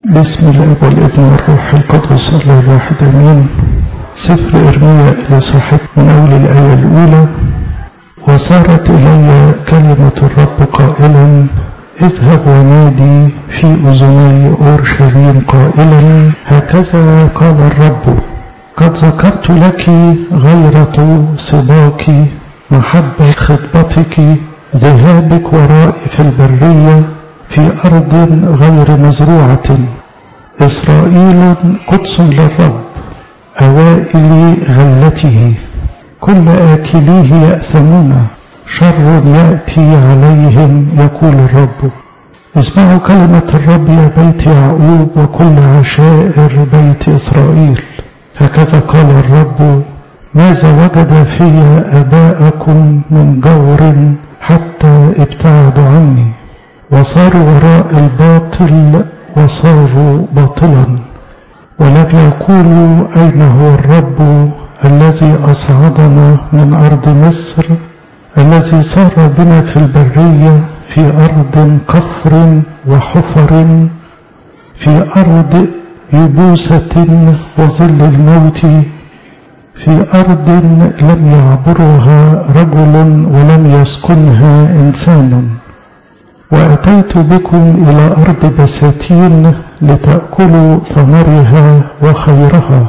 بسم الاب والابن والروح القدس الله الواحد امين سفر ارميا الاصحاح من اول الايه الاولى وصارت الي كلمه الرب قائلا اذهب ونادي في اذني اورشليم قائلا هكذا قال الرب قد ذكرت لك غيرة صباك محبة خطبتك ذهابك ورائي في البرية في أرض غير مزروعة إسرائيل قدس للرب أوائل غلته كل آكليه يأثمون شر يأتي عليهم يقول الرب اسمعوا كلمة الرب يا بيت يعقوب وكل عشائر بيت إسرائيل هكذا قال الرب ماذا وجد في آباءكم من جور حتى ابتعدوا عني وصاروا وراء الباطل وصاروا باطلا ولم يقولوا أين هو الرب الذي أصعدنا من أرض مصر الذي سار بنا في البرية في أرض كفر وحفر في أرض يبوسة وظل الموت في أرض لم يعبرها رجل ولم يسكنها إنسان وأتيت بكم إلى أرض بساتين لتأكلوا ثمرها وخيرها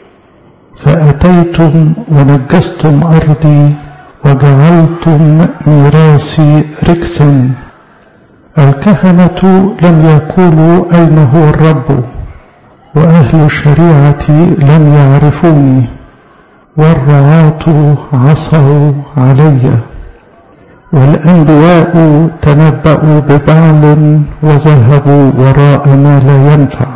فأتيتم ونجستم أرضي وجعلتم ميراثي ركسا الكهنة لم يقولوا أين هو الرب وأهل الشريعة لم يعرفوني والرعاة عصوا علي والأنبياء تنبأوا ببعل وذهبوا وراء ما لا ينفع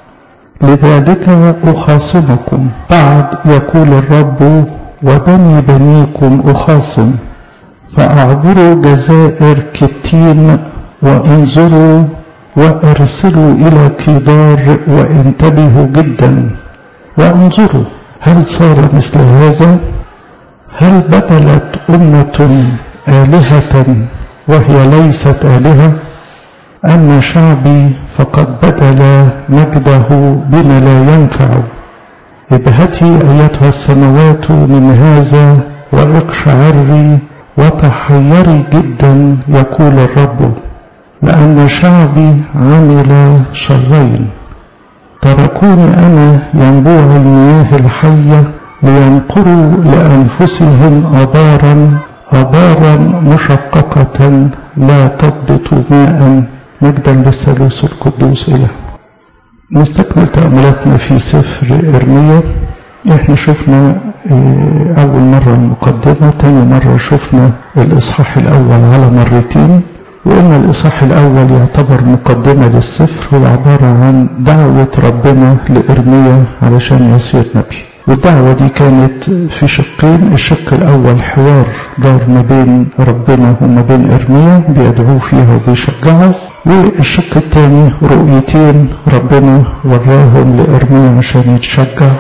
لذلك أخاصمكم بعد يقول الرب وبني بنيكم أخاصم فأعبروا جزائر كتين وانظروا وارسلوا إلى كدار وانتبهوا جدا وانظروا هل صار مثل هذا هل بدلت أمة آلهة وهي ليست آلهة أما شعبي فقد بدل مجده بما لا ينفع ابهتي أيتها السماوات من هذا واقشعري وتحيري جدا يقول الرب لأن شعبي عمل شرين تركوني أنا ينبوع المياه الحية لينقروا لأنفسهم أبارا أبارا مشققة لا تضبط ماء مجدا للثالوث القدوس إله نستكمل تأملاتنا في سفر إرميا احنا شفنا أول مرة المقدمة تاني مرة شفنا الإصحاح الأول على مرتين وقلنا الإصحاح الأول يعتبر مقدمة للسفر هو عبارة عن دعوة ربنا لإرميا علشان يصير نبي والدعوة دي كانت في شقين الشق الأول حوار دار ما بين ربنا وما بين إرميا بيدعوه فيها وبيشجعه والشق الثاني رؤيتين ربنا وراهم لإرميا عشان يتشجع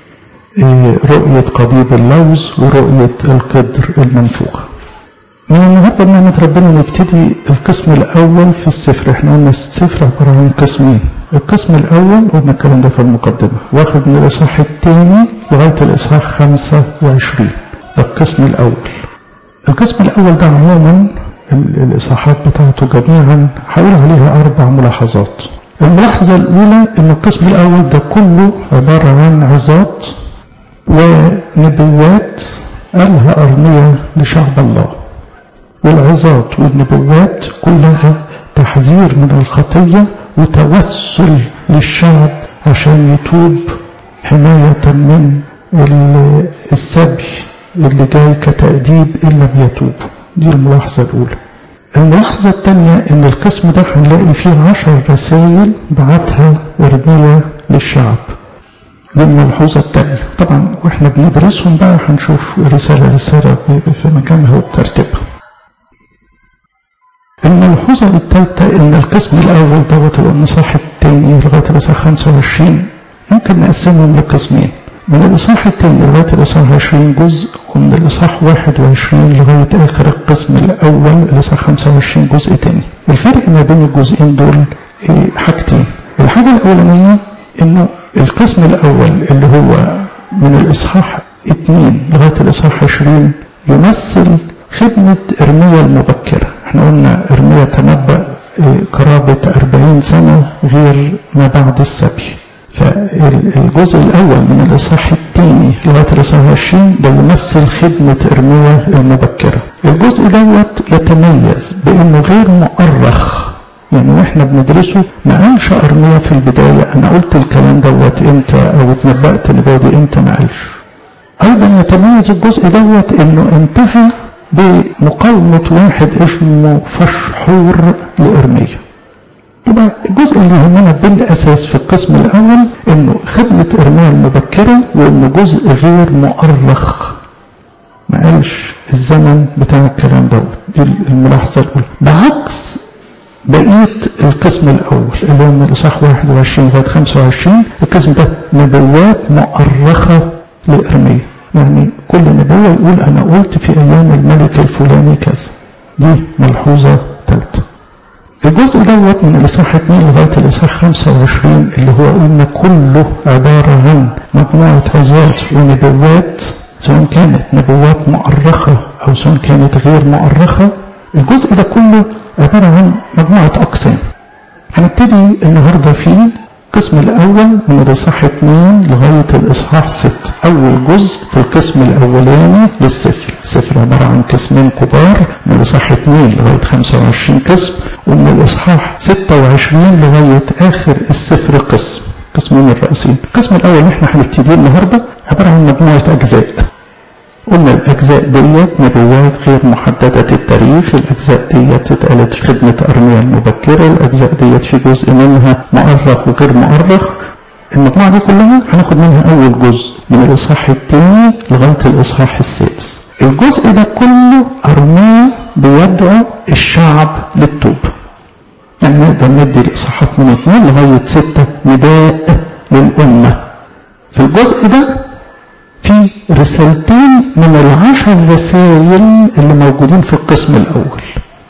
رؤية قضيب اللوز ورؤية القدر المنفوخ من النهارده بنعمة ربنا نبتدي القسم الأول في السفر احنا قلنا السفر عبارة عن قسمين القسم الأول قلنا الكلام ده في المقدمة واخد من الإصحاح الثاني لغاية الإصحاح 25 ده القسم الأول القسم الأول ده عموما الإصحاحات بتاعته جميعا هقول عليها أربع ملاحظات الملاحظة الأولى إن القسم الأول ده كله عبارة عن عظات ونبوات قالها أرميا لشعب الله والعظات والنبوات كلها تحذير من الخطية وتوسل للشعب عشان يتوب حماية من السبي اللي جاي كتأديب إن لم يتوب دي الملاحظة الأولى الملاحظة الثانية إن القسم ده هنلاقي فيه عشر رسائل بعتها إرميا للشعب دي الملحوظة الثانية طبعا واحنا بندرسهم بقى هنشوف رسالة رسالة في مكانها وترتيبها الملحوظة الثالثة إن القسم الأول دوت الإصحاح الثاني لغاية الإصحاح 25 ممكن نقسمهم لقسمين من الإصحاح الثاني لغاية الإصحاح 20 جزء ومن الإصحاح 21 لغاية آخر القسم الأول الإصحاح 25 جزء تاني الفرق ما بين الجزئين دول حاجتين الحاجة الحاجة الأولانية إنه القسم الأول اللي هو من الإصحاح 2 لغاية الإصحاح 20 يمثل خدمة إرميا المبكرة احنا قلنا إرميا تنبأ قرابة 40 سنة غير ما بعد السبي فالجزء الأول من الإصحاح الثاني لغاية الإصحاح 20 ده يمثل خدمة إرميا المبكرة الجزء دوت يتميز بأنه غير مؤرخ يعني واحنا بندرسه ما قالش ارميا في البدايه انا قلت الكلام دوت امتى او اتنبأت النبوه دي امتى ما قالش. ايضا يتميز الجزء دوت انه انتهى بمقاومه واحد اسمه فشحور لارميا. يبقى الجزء اللي يهمنا بالاساس في القسم الاول انه خدمه ارميا المبكره وانه جزء غير مؤرخ. ما قالش الزمن بتاع الكلام دوت دي الملاحظه الاولى. بعكس بقية القسم الأول اللي هو من الإصحاح 21 لغاية 25 القسم ده نبوات مؤرخة لإرميا يعني كل نبوة يقول أنا قلت في أيام الملك الفلاني كذا دي ملحوظة ثالثة الجزء دوت من الإصحاح 2 لغاية الإصحاح 25 اللي هو قلنا كله عبارة عن مجموعة عظات ونبوات سواء كانت نبوات مؤرخة أو سواء كانت غير مؤرخة الجزء ده كله عبارة عن مجموعة أقسام هنبتدي النهاردة في القسم الأول من الإصحاح 2 لغاية الإصحاح 6 أول جزء في القسم الأولاني للسفر السفر عبارة عن قسمين كبار من الإصحاح 2 لغاية 25 قسم ومن الإصحاح 26 لغاية آخر السفر قسم قسمين الرئيسيين القسم الأول اللي احنا هنبتديه النهاردة عبارة عن مجموعة أجزاء قلنا الأجزاء ديت نبوات غير محددة التاريخ الأجزاء ديت اتقالت في خدمة أرميا المبكرة الأجزاء ديت في جزء منها مؤرخ وغير مؤرخ المجموعة دي كلها هناخد منها أول جزء من الإصحاح الثاني لغاية الإصحاح السادس الجزء ده كله أرميا بيدعو الشعب للتوبة يعني نقدر ندي الإصحاحات من اثنين لغاية ستة نداء للأمة في الجزء ده في رسالتين من العشر رسائل اللي موجودين في القسم الأول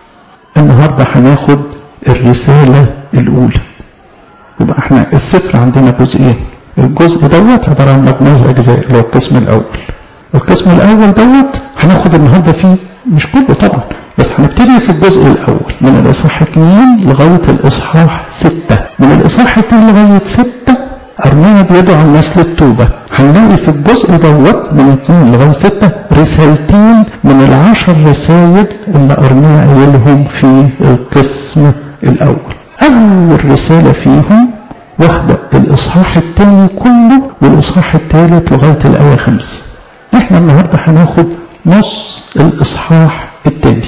النهاردة هناخد الرسالة الأولى يبقى احنا السفر عندنا جزئين الجزء دوت عبارة عن مجموعة أجزاء اللي هو القسم الأول القسم الأول دوت هناخد النهاردة فيه مش كله طبعا بس هنبتدي في الجزء الأول من الإصحاح 2 لغاية الإصحاح 6 من الإصحاح 2 لغاية 6 أرميا بيدعو الناس للتوبة هنلاقي في الجزء دوت من 2 لغاية 6 رسالتين من العشر رسائل اللي أرميا قايلهم في القسم الأول أول رسالة فيهم واخدة الإصحاح الثاني كله والإصحاح الثالث لغاية الآية 5 احنا النهاردة هناخد نص الإصحاح الثاني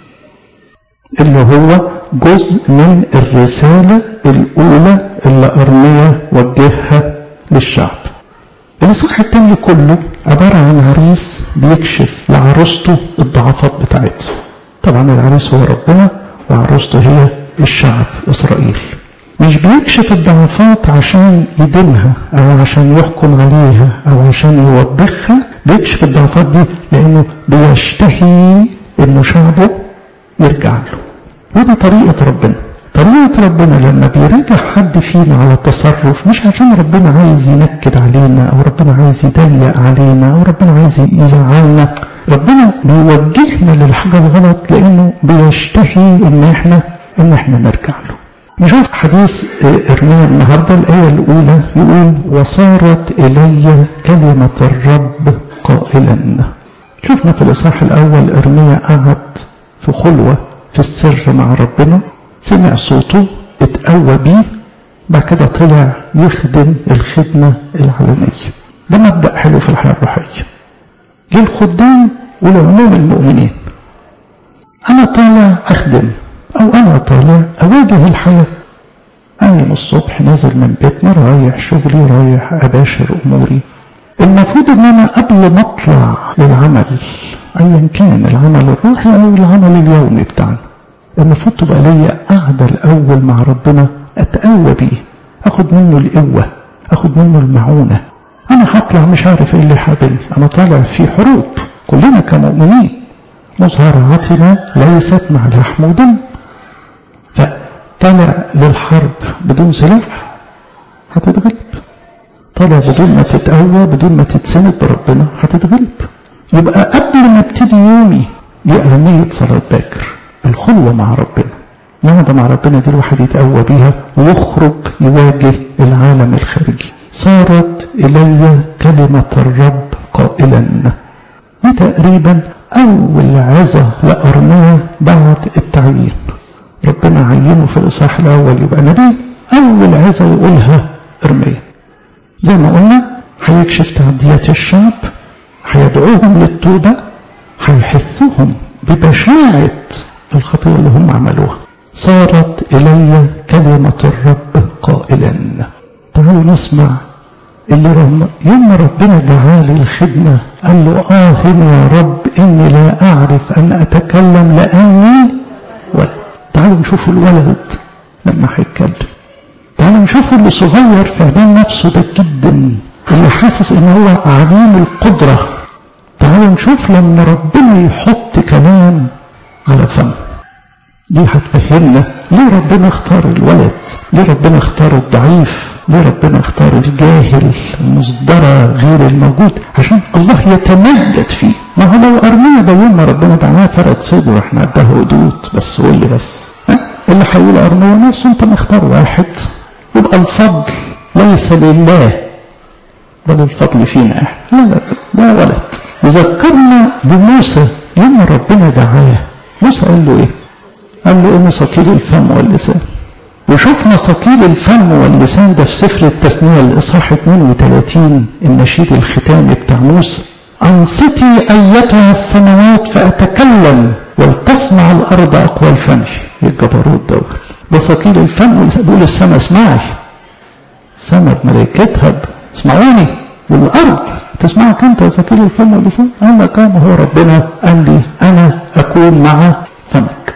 اللي هو جزء من الرسالة الأولى اللي أرميا وجهها للشعب الإصحاح التاني كله عبارة عن عريس بيكشف لعروسته الضعفات بتاعتها طبعا العريس هو ربنا وعروسته هي الشعب إسرائيل مش بيكشف الضعفات عشان يدينها أو عشان يحكم عليها أو عشان يوبخها بيكشف الضعفات دي لأنه بيشتهي إنه شعبه يرجع له ودي طريقة ربنا طريقة ربنا لما بيراجع حد فينا على التصرف مش عشان ربنا عايز ينكد علينا أو ربنا عايز يضيق علينا أو ربنا عايز يزعلنا ربنا بيوجهنا للحاجة الغلط لأنه بيشتهي إن إحنا إن إحنا نرجع له نشوف حديث إرميا النهاردة الآية الأولى يقول وصارت إلي كلمة الرب قائلا شفنا في الإصحاح الأول إرميا قعد في خلوة في السر مع ربنا سمع صوته اتقوى بيه بعد كده طلع يخدم الخدمة العلنية ده مبدأ حلو في الحياة الروحية للخدام ولعموم المؤمنين أنا طالع أخدم أو أنا طالع أواجه الحياة أنا الصبح نازل من بيتنا رايح شغلي رايح أباشر أموري المفروض إن أنا قبل ما أطلع للعمل أيا كان العمل الروحي أو العمل اليومي بتاعنا المفروض تبقى ليا قاعدة الأول مع ربنا أتقوى بيه أخد منه القوة أخد منه المعونة أنا هطلع مش عارف إيه اللي حابلني أنا طالع في حروب كلنا كمؤمنين مظهراتنا ليست مع لحم ودم فطلع للحرب بدون سلاح هتتغلب طالع بدون ما تتقوى بدون ما تتسند بربنا هتتغلب يبقى قبل ما ابتدي يومي دي أهمية صلاة باكر الخلوة مع ربنا القعدة مع ربنا دي الواحد يتقوى بيها ويخرج يواجه العالم الخارجي صارت إلي كلمة الرب قائلا دي تقريبا أول عظة لأرميا بعد التعيين ربنا عينه في الإصحاح الأول يبقى نبي أول عظة يقولها أرميا زي ما قلنا هيكشف تعديات الشعب هيدعوهم للتوبة هيحثهم ببشاعة الخطية اللي هم عملوها صارت إلي كلمة الرب قائلا تعالوا نسمع اللي رم يوم ربنا دعاه للخدمة قال له آه يا رب إني لا أعرف أن أتكلم لأني ولد تعالوا نشوف الولد لما هيتكلم تعالوا نشوف اللي صغير في عين نفسه ده جدا اللي حاسس ان هو عديم القدرة تعالوا نشوف لما ربنا يحط كلام على فمه دي هتفهمنا ليه ربنا اختار الولد ليه ربنا اختار الضعيف ليه ربنا اختار الجاهل المصدرة غير الموجود عشان الله يتمجد فيه ما هو لو أرميا ده يوم ما ربنا دعاه فرد صدره احنا اداه هدود بس قول لي بس ها اللي هيقول أرميا ناس انت مختار واحد يبقى الفضل ليس لله بل الفضل فينا احنا لا لا ده ولد يذكرنا بموسى يوم ربنا دعاه موسى قال له ايه قال له انه ثقيل الفم واللسان وشفنا ثقيل الفم واللسان ده في سفر التثنية الإصحاح 32 النشيد الختامي بتاع موسى أنصتي أيتها السماوات فأتكلم ولتسمع الأرض أقوال فمي الجبروت دوت ده ثقيل الفم بيقول السماء اسمعي السماء بملائكتها اسمعوني والأرض تسمعك أنت يا ثقيل الفم واللسان قال لك هو ربنا قال لي أنا أكون مع فمك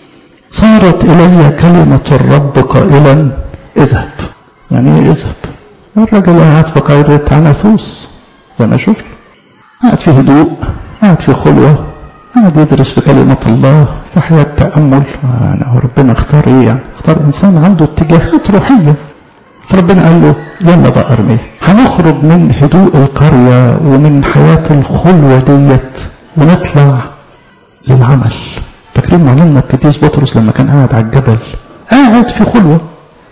صارت إلي كلمة الرب قائلا اذهب يعني ايه اذهب الرجل قاعد في قيرة عناثوس زي ما شفت قاعد في هدوء قاعد في خلوة قاعد يدرس في كلمة الله في حياة تأمل يعني هو ربنا اختار ايه يعني اختار انسان عنده اتجاهات روحية فربنا قال له يلا بقى ارميه هنخرج من هدوء القرية ومن حياة الخلوة ديت ونطلع للعمل فاكرين معلمنا القديس بطرس لما كان قاعد على الجبل قاعد في خلوة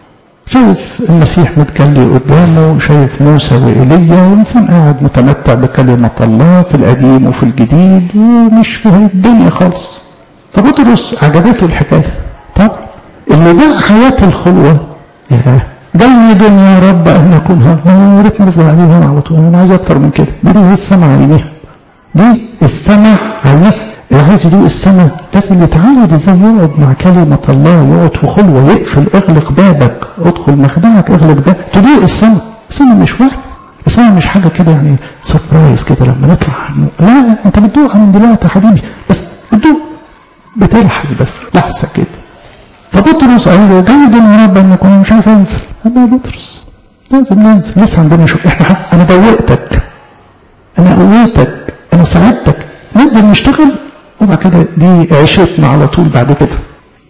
شايف المسيح متجلي قدامه شايف موسى وإيليا إنسان قاعد متمتع بكلمة الله في القديم وفي الجديد ومش في الدنيا خالص فبطرس عجبته الحكاية طب اللي ده حياة الخلوة ياه جيد يا رب أن نكون هنا يا ريت نرجع عليها على طول أنا عايز أكتر من كده دي, دي السماء عينيها دي السماء عينيها اللي عايز يدوق السماء لازم يتعود ازاي يقعد مع كلمة الله يقعد في خلوة يقفل اغلق بابك ادخل مخدعك اغلق بابك تدوق السماء السماء مش وهم السماء مش حاجة كده يعني سربرايز كده لما نطلع لا انت بتدوقها من دلوقتي يا حبيبي بس بتدوق بتلحظ بس لحظة كده فبطرس قال له جيد يا رب ان اكون مش عايز انزل قال له يا بطرس لازم ننزل لسه عندنا شو احنا انا دوقتك انا قويتك انا ساعدتك ننزل نشتغل وبعد كده دي عيشتنا على طول بعد كده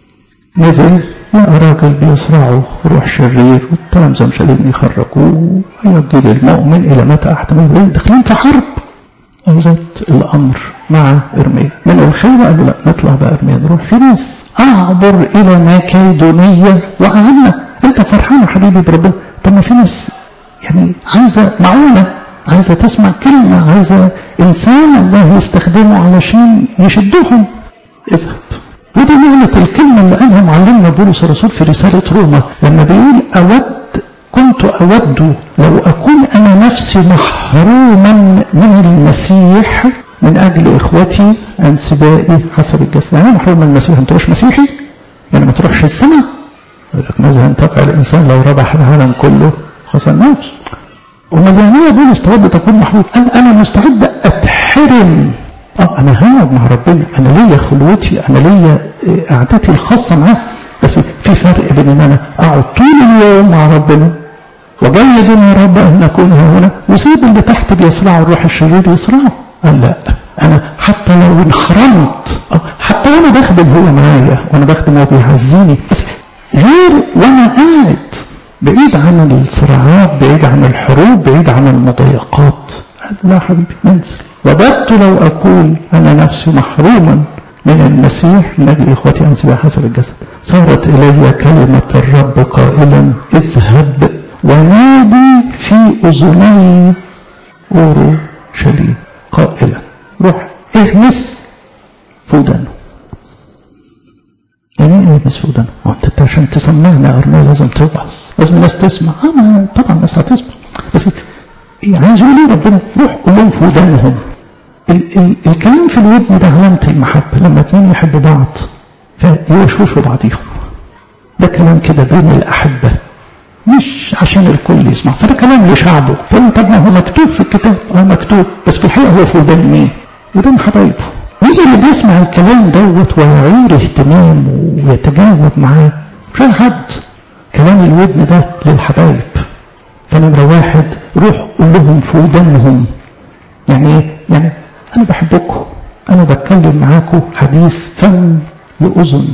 نزل لقى راجل بيصرعه روح شرير والتلامذة مش قادرين يخرجوه هيودي للمؤمن الى متى احتمل ايه داخلين في حرب او ذات الامر مع ارميا من الخير قالوا لا نطلع بقى ارميا نروح في ناس اعبر الى مكيدونيه واعنا انت فرحان يا حبيبي بربنا طب ما في ناس يعني عايزه معونه عايزه تسمع كلمه عايزه انسان الله يستخدمه علشان يشدهم اذهب ودي معنى الكلمه اللي قالها معلمنا بولس الرسول في رساله روما لما بيقول اود كنت اود لو اكون انا نفسي محروما من المسيح من اجل اخوتي انسبائي حسب الجسد يعني محروم من المسيح انت مش مسيحي يعني ما تروحش السماء يقول لك ماذا ينتفع الانسان لو ربح العالم كله خسر نفسه امال يعني ايه بولس تود تكون محروم قال انا مستعد اتحرم اه انا هقعد مع ربنا انا ليا خلوتي انا ليا قعدتي الخاصه معاه بس في فرق بين ان انا اقعد طول اليوم مع ربنا وجيد يا رب ان نكون هنا وسيب اللي تحت بيصرعوا الروح الشرير يصرعوا قال لا انا حتى لو انحرمت حتى وانا بخدم هو معايا وانا بخدم هو بيعزيني بس غير وانا قاعد بعيد عن الصراعات بعيد عن الحروب بعيد عن المضايقات قال لا حبيبي انزل وددت لو أقول أنا نفسي محروما من المسيح من أجل إخوتي أنسبها حسب الجسد صارت إلي كلمة الرب قائلا اذهب ونادي في أذني أورشليم قائلا روح اهمس في ودانه يعني ايه اهمس في ودانه؟ هو انت عشان تسمعنا ارميه لازم توعظ لازم الناس تسمع اه ما طبعا الناس هتسمع بس إيه عايز يقول ايه ربنا روح قول لهم في ودانهم ال ال الكلام في الودن ده علامة المحبة لما اتنين يحبوا بعض فيوشوشوا بعضيهم ده كلام كده بين الأحبة مش عشان الكل يسمع فده كلام لشعبه تقول طب ما هو مكتوب في الكتاب اه مكتوب بس في الحقيقة هو في ودان مين؟ ودان حبايبه مين اللي بيسمع الكلام دوت ويعير اهتمام ويتجاوب معاه مش اي حد كلام الودن ده للحبايب فنمرة واحد روح قول لهم في ودانهم يعني ايه؟ يعني انا بحبكم انا بتكلم معاكم حديث فم لاذن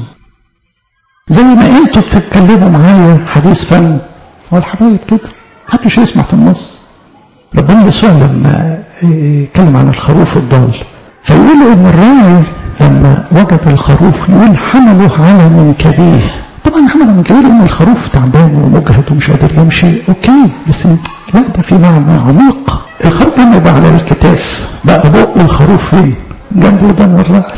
زي ما انتوا بتتكلموا معايا حديث فم هو الحبايب كده محدش يسمع في النص ربنا يسوع لما يتكلم عن الخروف الضال فيقول ان الراعي لما وجد الخروف يقول حمله على منكبيه طبعا حمله منكبيه لان الخروف تعبان ومجهد ومش قادر يمشي اوكي بس لا ده في معنى عميق الخروف لما يبقى على الكتاف بقى بق الخروف فين؟ جنب ودان الراعي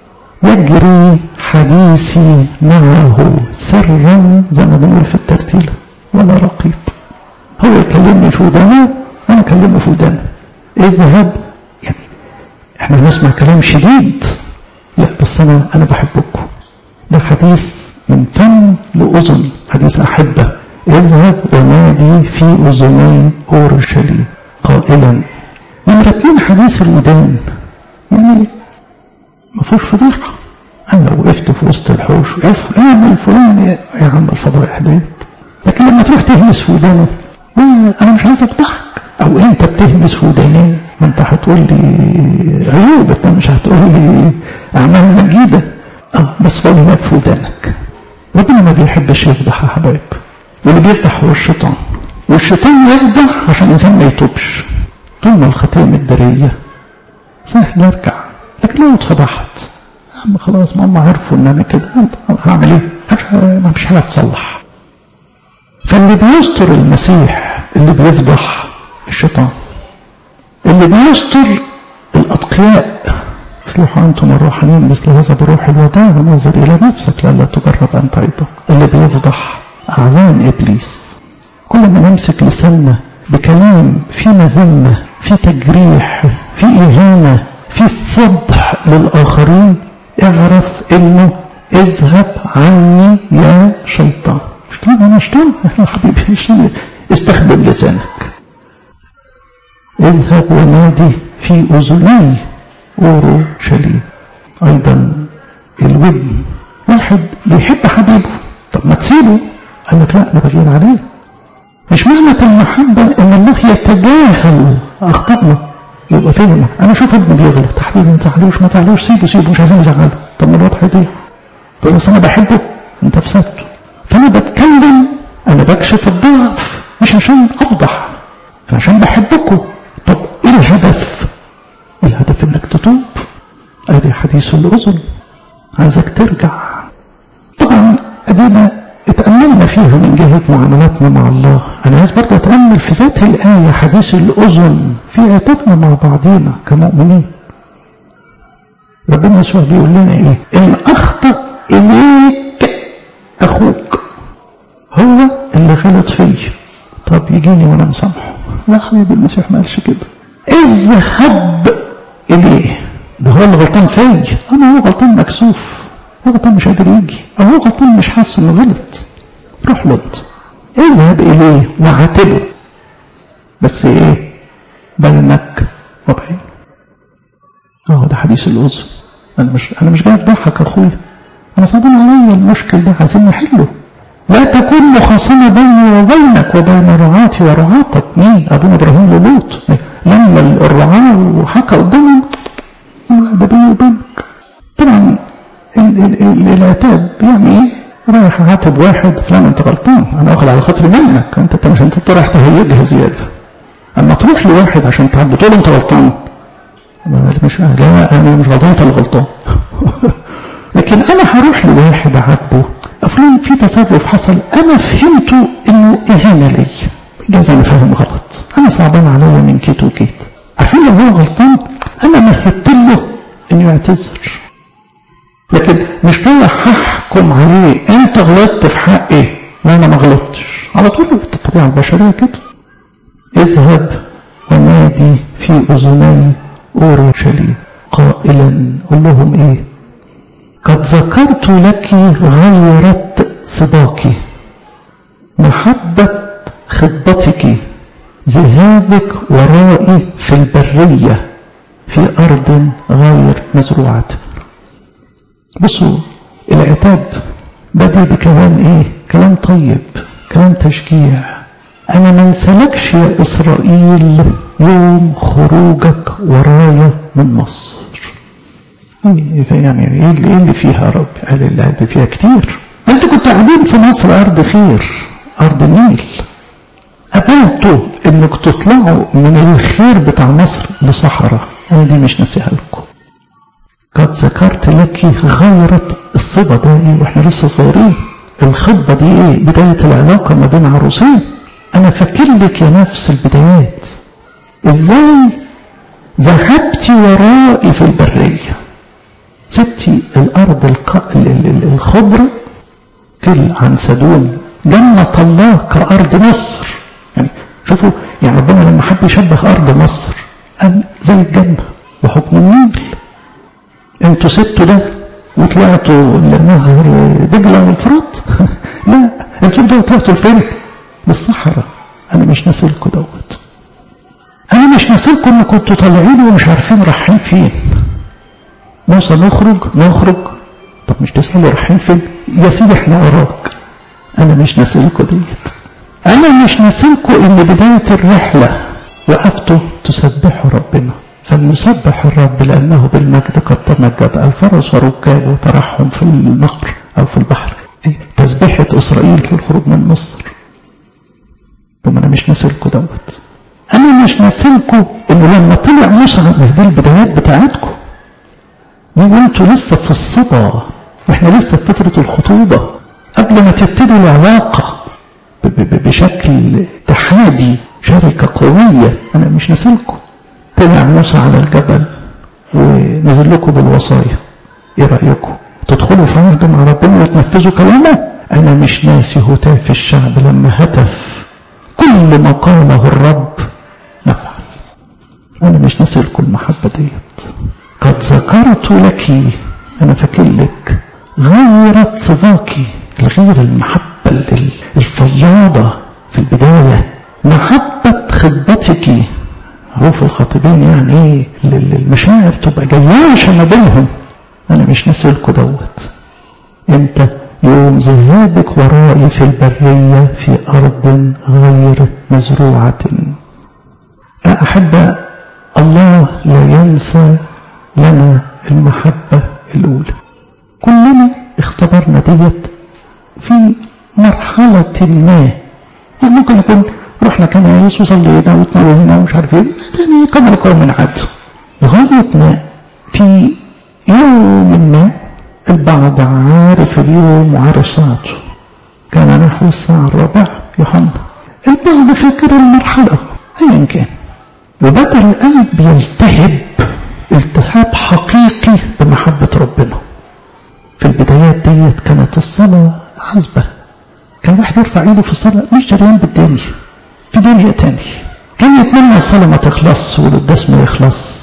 يجري حديثي معه سرا زي ما بنقول في الترتيل ولا رقيب هو يكلمني في ودانه وانا اكلمه في ودانه اذهب يعني احنا نسمع كلام شديد لا بس انا انا بحبكم ده حديث من فم لاذن حديث احبه اذهب ونادي في اذني اورشليم قائلا نمرة اتنين حديث الودان يعني ما فيهوش فضيحة أنا لو وقفت في وسط الحوش يا فلان الفلان يا عم الفضائح ديت لكن لما تروح تهمس في ودانه أنا مش عايز أفضحك أو أنت بتهمس في وداني ما أنت هتقول لي عيوب أنت مش هتقول لي أعمال مجيدة أه بس بقول لك في ودانك ربنا ما بيحبش يفضح يا حبايب واللي بيفضح هو الشيطان والشيطان يفضح عشان الإنسان ما يتوبش طول ما الخطية متدارية سهل يرجع لكن لو اتفضحت يا عم خلاص ما هم عرفوا ان انا كده هعمل ايه؟ ما فيش حاجه تصلح. فاللي بيستر المسيح اللي بيفضح الشيطان. اللي بيستر الاتقياء اصلحوا انتم الروحانيين مثل هذا بروح الوداع ونظر الى نفسك لئلا تجرب انت ايضا. اللي بيفضح اعوان ابليس. كل ما نمسك لساننا بكلام في مذمه في تجريح في اهانه في فضح للآخرين اعرف انه اذهب عني يا شيطان شيطان انا شيطان يا حبيبي استخدم لسانك اذهب ونادي في اذني اورشليم ايضا الودن واحد بيحب حبيبه طب ما تسيبه قال لك لا انا بغير عليه مش معنى المحبة ان الله يتجاهل اخطائنا يبقى فين انا اشوف ابني بيغلط حبيبي ما تزعلوش ما تزعلوش سيبه سيبه مش عايزين نزعله طب ما الواضح دي تقول بس انا بحبه انت فسدته فانا بتكلم انا بكشف الضعف مش عشان افضح انا عشان بحبكم طب ايه الهدف الهدف انك تتوب ادي حديث الاذن عايزك ترجع طبعا ادينا اتأملنا فيها من جهة معاملاتنا مع الله أنا عايز برضه أتأمل في ذات الآية حديث الأذن في عتابنا مع بعضينا كمؤمنين ربنا يسوع بيقول لنا إيه إن أخطأ إليك أخوك هو اللي غلط فيا طب يجيني وأنا مسامحه لا حبيبي المسيح ما قالش كده اذهب إليه ده هو اللي غلطان فيا أنا هو غلطان مكسوف هو غلطان مش قادر يجي أو هو غلطان مش حاسس إنه غلط روح له انت اذهب إليه وعاتبه بس إيه بينك وبين أهو ده حديث الأذن أنا مش أنا مش جاي أفضحك يا أخويا أنا صعبان عليا المشكل ده عايزين نحله لا تكون مخاصمة بيني وبينك وبين رعاتي ورعاتك مين أبونا إبراهيم للوط لما الرعاة وحكى قدامهم ده بيني وبينك طبعا ال ال ال العتاب يعني ايه رايح عاتب واحد فلان انت غلطان انا واخد على خاطري منك انت انت مش انت رايح تهيجها زياده اما تروح لواحد عشان تعاتبه تقول له انت غلطان مش لا انا مش غلطان انت اللي غلطان لكن انا هروح لواحد اعاتبه فلان في تصرف حصل انا فهمته انه اهانه لي جايز انا فاهم غلط انا صعبان عليا من كيت وكيت عارفين لو هو غلطان انا مهدت له انه يعتذر لكن مش رايح هحكم عليه انت غلطت في حقي لا انا ما غلطتش على طول الطبيعه البشريه كده اذهب ونادي في اذني اورشليم قائلا قل لهم ايه قد ذكرت لك غيرة صباك محبة خطبتك ذهابك ورائي في البرية في أرض غير مزروعة بصوا العتاب بدي بكلام ايه كلام طيب كلام تشجيع انا ما انسلكش يا اسرائيل يوم خروجك ورايا من مصر يعني ايه اللي, إيه اللي فيها يا رب قال اللي فيها كتير انتوا كنتوا قاعدين في مصر ارض خير ارض النيل قبلتوا انك تطلعوا من الخير بتاع مصر لصحراء انا دي مش ناسيها لكم قد ذكرت لك غيرة الصبا ده ايه واحنا لسه صغيرين الخطبة دي ايه بداية العلاقة ما بين عروسين انا فاكر لك يا نفس البدايات ازاي ذهبت ورائي في البرية سبتي الارض الق... الخضرة كل عن سدوم جنة الله كأرض مصر يعني شوفوا يعني ربنا لما حب يشبه أرض مصر قال زي الجنة وحكم النيل انتوا سبتوا ده وطلعتوا لنهر دجلة والفرات لا انتوا ده طلعتوا لفين للصحراء انا مش ناسلكوا دوت انا مش ناسلكوا ان كنتوا طالعين ومش عارفين رايحين فين موسى نخرج نخرج طب مش تسألوا رايحين فين يا سيدي احنا وراك انا مش ناسلكوا ديت انا مش ناسلكوا ان بداية الرحلة وقفتوا تسبحوا ربنا فلنسبح الرب لأنه بالمجد قد تمجد الفرس وركابه ترحم في النهر أو في البحر تسبيحة إسرائيل للخروج من مصر ثم أنا مش ناسلكوا دوت أنا مش ناسلكوا إنه لما طلع موسى دي البدايات بتاعتكم دي وانتوا لسه في الصبا واحنا لسه في فترة الخطوبة قبل ما تبتدي العلاقة بشكل تحادي شركة قوية أنا مش ناسلكم طلع موسى على الجبل ونزل لكم بالوصايا ايه رأيكم تدخلوا في عهد مع ربنا وتنفذوا كلامه انا مش ناسي هتاف الشعب لما هتف كل ما قاله الرب نفعل انا مش ناسي لكم المحبة ديت قد ذكرت لك انا فاكر لك غيرت صباكي الغير المحبة الفياضة في البداية محبة خطبتك عروف الخاطبين يعني ايه المشاعر تبقى جياشة ما بينهم انا مش ناسلكوا دوت انت يوم ذهابك ورائي في البرية في ارض غير مزروعة احب الله لا ينسى لنا المحبة الاولى كلنا اختبرنا ديت في مرحلة ما يعني ممكن يكون رحنا كنايس وصلينا وتنوهنا ومش عارف ايه تاني كما نكون من عاد لغاية ما في يوم ما البعض عارف اليوم وعارف ساعته كان نحو الساعة الرابعة يوحنا البعض فاكر المرحلة أيا كان وبدأ القلب يلتهب التهاب حقيقي بمحبة ربنا في البدايات ديت كانت الصلاة عذبة كان واحد يرفع ايده في الصلاة مش جريان بالدنيا في دنيا تاني كان يتمنى الصلاة ما تخلص والقداس ما يخلص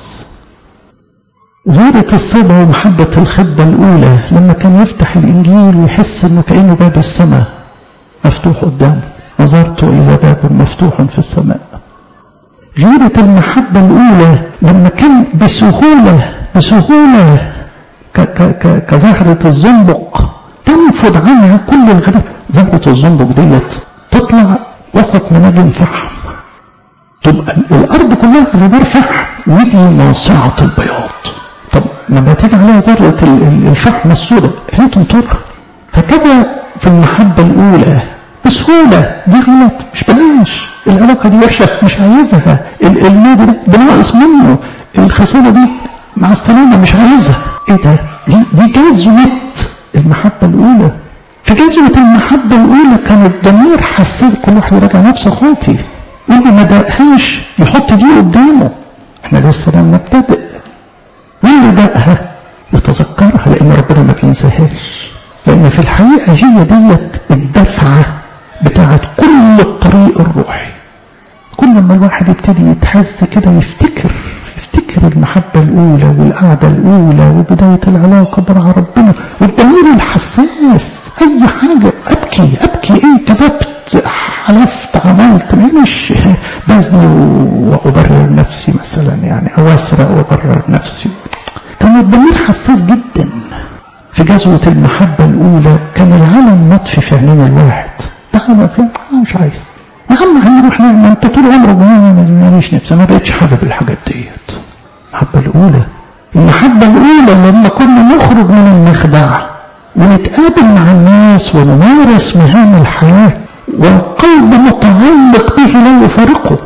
غيرة الصبا ومحبة الخدة الأولى لما كان يفتح الإنجيل ويحس إنه كأنه باب السماء مفتوح قدامه نظرت إذا باب مفتوح في السماء غيرة المحبة الأولى لما كان بسهولة بسهولة كزهرة الزنبق تنفض عنها كل الغداء زهرة الزنبق ديت تطلع وسط مناجم فحم تبقى الأرض كلها غبار فحم ودي ناصعة البياض طب لما تيجي عليها ذرة الفحم السوداء هي تمطر هكذا في المحبة الأولى بسهولة دي غلط مش بلاش العلاقة دي وحشة مش عايزها الموضوع ده بناقص منه الخسارة دي مع السلامة مش عايزها ايه ده دي, دي جزوة المحبة الأولى في جزوة المحبة الأولى كان الضمير حساس كل واحد يراجع نفسه اخواتي اللي ما دقهاش يحط دي قدامه احنا لسه لم نبتدئ واللي دقها يتذكرها لأن ربنا ما بينساهاش لأن في الحقيقة هي ديت الدفعة بتاعت كل الطريق الروحي كل ما الواحد يبتدي يتهز كده يفتكر يفتكر المحبة الأولى والقعدة الأولى وبداية العلاقة مع ربنا والضمير الحساس أي حاجة أبكي أبكي إيه كتبت حلفت عملت مش بزني وأبرر نفسي مثلا يعني أو أسرق وأبرر نفسي كان الضمير حساس جدا في جزوة المحبة الأولى كان العالم مطفي في عينين الواحد تعالى فين مش عايز يا عم هنروح نعمل انت طول عمرك ماليش نفسي ما بقتش حابب الحاجات ديت المحبة الأولى المحبة الأولى لما كنا نخرج من المخدع ونتقابل مع الناس ونمارس مهام الحياة والقلب متعلق به لا يفارقه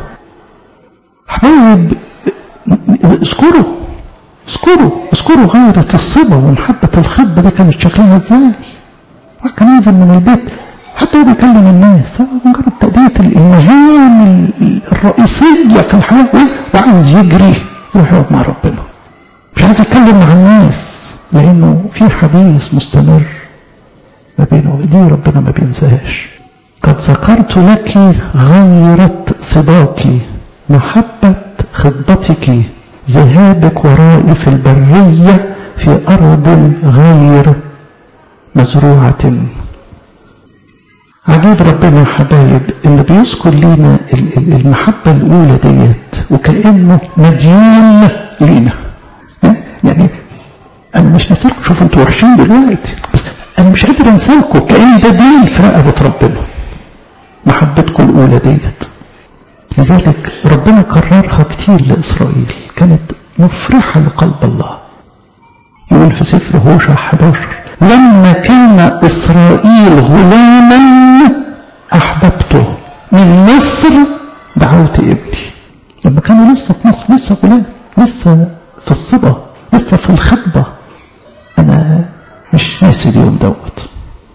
حبايب اذكروا اذكروا اذكروا غيرة الصبا ومحبة الخطبة دي كانت شكلها ازاي كان ينزل من البيت حتى هو بيكلم الناس مجرد تأدية المهام الرئيسية في الحياة وعايز يجري يروح يقعد مع ربنا مش عايز يتكلم مع الناس لأنه في حديث مستمر ما بينه دي ربنا ما بينساهاش قد ذكرت لك غيرة صباك محبة خطبتك ذهابك ورائي في البرية في أرض غير مزروعة عجيب ربنا يا حبايب اللي بيذكر لينا المحبة الأولى ديت وكأنه مديون لينا يعني أنا مش نسيلكم شوفوا أنتوا وحشين دلوقتي بس أنا مش قادر أنساكم كأن ده دين في رقبة ربنا محبتكم الأولى ديت لذلك ربنا كررها كتير لإسرائيل كانت مفرحة لقلب الله يقول في سفر هوشع 11 لما كان إسرائيل غلاما أحببته من مصر دعوت ابني لما كانوا لسه في مصر لسه غلام لسه في الصبا لسه في الخطبة أنا مش ناسي اليوم دوت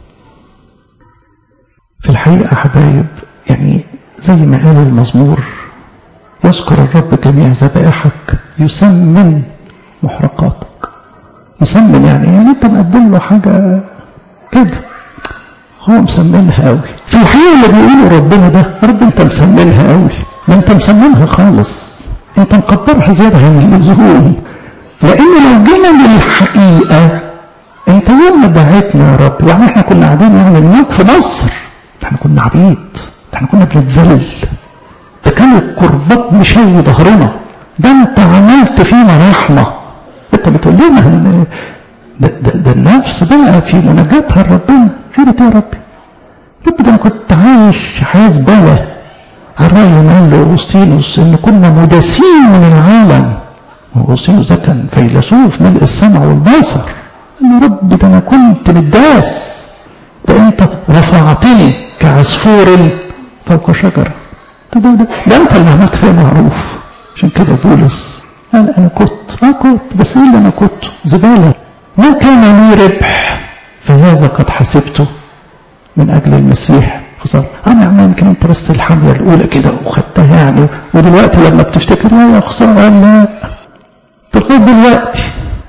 في الحقيقة حبايب يعني زي ما قال المزمور يذكر الرب جميع ذبائحك يسمن محرقاتك يسمن يعني يعني انت مقدم له حاجة كده هو مسمنها قوي في الحقيقة اللي بيقوله ربنا ده رب انت مسمنها قوي ما انت مسمنها خالص انت مكبرها زيادة عن اللزوم لان لو جينا للحقيقة انت يوم ما دعيتنا يا رب يعني احنا كنا قاعدين يعني الملك في مصر احنا كنا عبيد احنا كنا بنتذلل ده كان الكربات مشوي ظهرنا ده انت عملت فينا رحمه انت بتقول لنا ان ده, ده, ده النفس بقى في مناجاتها لربنا غير يا ربي رب ده انا كنت عايش حياه زباله على الرأي ما قال لاغسطينوس ان كنا مداسين من العالم واغسطينوس ده كان فيلسوف ملء السمع والبصر ان رب ده انا كنت متداس ده انت رفعتني كعصفور فوق شجره ده, ده, ده انت اللي عملت فيها معروف عشان كده بولس قال انا كنت ما كنت بس ايه اللي انا كنت زباله ما كان لي ربح فهذا قد حسبته من اجل المسيح خسارة انا يعني يمكن انت بس الحمله الاولى كده وخدتها يعني ودلوقتي لما بتفتكر لا يا خساره لا لغايه دلوقتي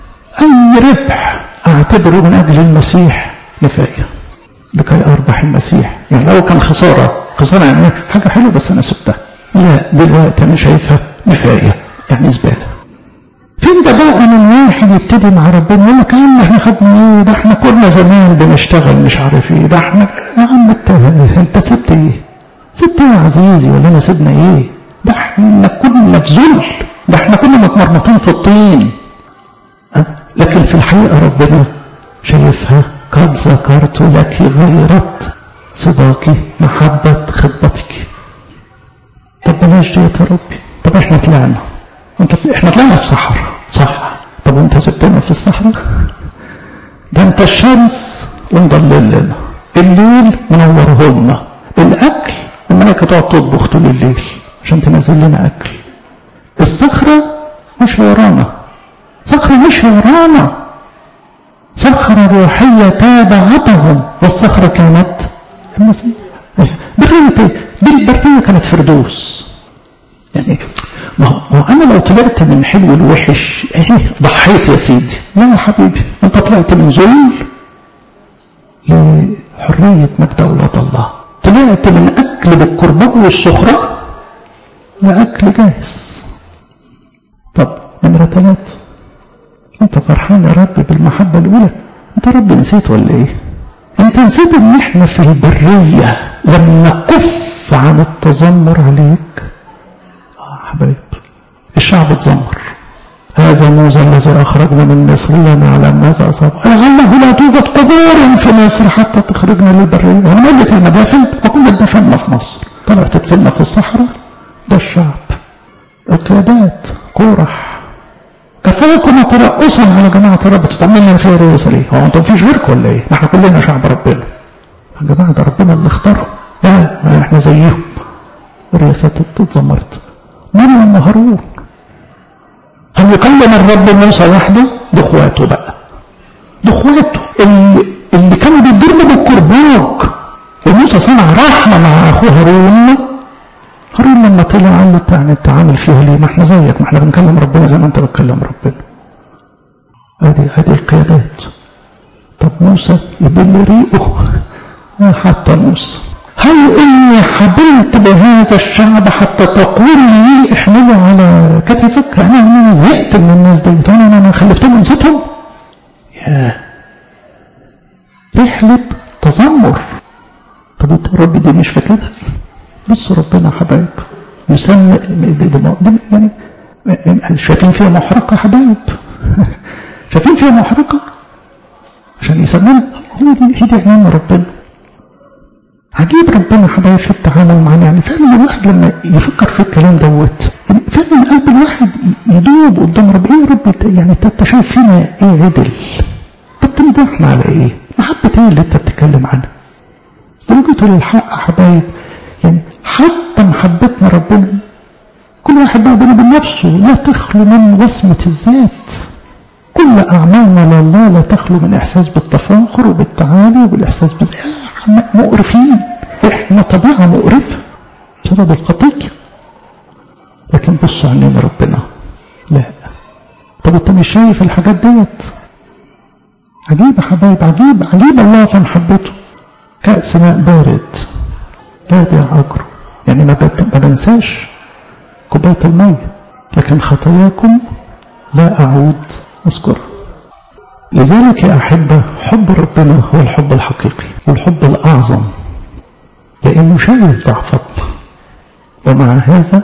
اي ربح اعتبره من اجل المسيح نفايه لكي اربح المسيح يعني لو كان خساره خساره يعني حاجه حلوه بس انا سبتها لا دلوقتي انا شايفها نفايه يعني زباله فين ده بقى من واحد يبتدي مع ربنا يقول لك يا عم احنا خدنا ايه ده احنا كنا زمان بنشتغل مش عارف ايه ده احنا يا عم انت انت سبت ايه؟ سبت ايه يا عزيزي ولا انا سيبنا ايه؟ ده احنا كنا في ذل ده احنا كنا متمرمطين في الطين أه؟ لكن في الحقيقه ربنا شايفها قد ذكرت لك غيرة صداقي محبة خطبتك طب بلاش دي يا ربي طب احنا طلعنا انت احنا طلعنا في صحراء صح طب وانت سبتنا في الصحراء ده انت الشمس ومضلل لنا الليل منورهن الاكل الملائكه تقعد تطبخ طول الليل عشان تنزل لنا اكل الصخره مش ورانا صخره مش ورانا صخره روحيه تابعتهم والصخره كانت المسيح برية دي البرية كانت فردوس يعني ما هو انا لو طلعت من حلو الوحش ايه ضحيت يا سيدي لا يا حبيبي انت طلعت من ذل لحرية مجد اولاد الله طلعت من اكل بالقربان والسخرة لاكل جاهز طب نمرة ثلاثة انت فرحان يا رب بالمحبة الاولى انت يا رب نسيت ولا ايه انت نسيت ان احنا في البرية لم نكف عن التذمر عليك اه حبايب الشعب اتذمر هذا موسى الذي اخرجنا من مصر لا نعلم ماذا اصاب لعله لا توجد قبور في مصر حتى تخرجنا للبريه انا اقول لك المدافن وكنا اتدفنا في مصر طلع تدفنا في الصحراء ده الشعب القيادات كورح كفاكم ترأسا على جماعة الرب تتعمل لنا فيها رئيسة ليه؟ هو انتم مفيش غيركم ولا ايه؟ ما احنا كلنا شعب ربنا. يا جماعة ده ربنا اللي اختارهم. لا ما احنا زيهم. الرئاسات اتذمرت. مريم وهارون. هل يكلم الرب موسى وحده؟ ده اخواته بقى. ده اخواته اللي, اللي كانوا بيضربوا بالكرباج. وموسى صنع رحمة مع اخوه هارون هارون لما طلع قال له يعني انت عامل فيها ليه؟ ما احنا زيك ما احنا بنكلم ربنا زي ما انت بتكلم ربنا. ادي ادي القيادات. طب موسى يبل ريقه حتى موسى هل اني حبلت بهذا الشعب حتى تقول لي احمله على كتفك انا انا زهقت من الناس دي انا انا خلفتهم ونسيتهم يا رحلة تذمر طب انت يا رب دي مش فاكرها بص ربنا حبايب يسمى يعني شايفين فيها محرقة حبايب شايفين فيها محرقة عشان يسمينا هو دي هي دي عناية ربنا عجيب ربنا حبايب في التعامل معنا يعني فعلا الواحد لما يفكر في الكلام دوت يعني فعلا قلب الواحد يدوب قدام رب ايه يا رب يعني انت شايف فينا ايه عدل طب تمدحنا على ايه محبة ايه اللي انت بتتكلم عنها لو جيتوا للحق حبايب يعني حتى محبتنا ربنا كل واحد بقى بينه وبين نفسه لا تخلو من وسمة الذات كل أعمالنا لله لا تخلو من إحساس بالتفاخر وبالتعالي وبالإحساس بالذات مقرفين إحنا طبيعة مقرفة بسبب الخطية لكن بصوا عننا ربنا لا طب انت مش شايف الحاجات ديت عجيب يا حبايب عجيب عجيب الله في محبته كأس ماء بارد لا يضيع أجره يعني ما بنساش كوباية المية لكن خطاياكم لا أعود أذكرها لذلك يا أحبة حب ربنا هو الحب الحقيقي والحب الأعظم لأنه شايف ضعفتنا ومع هذا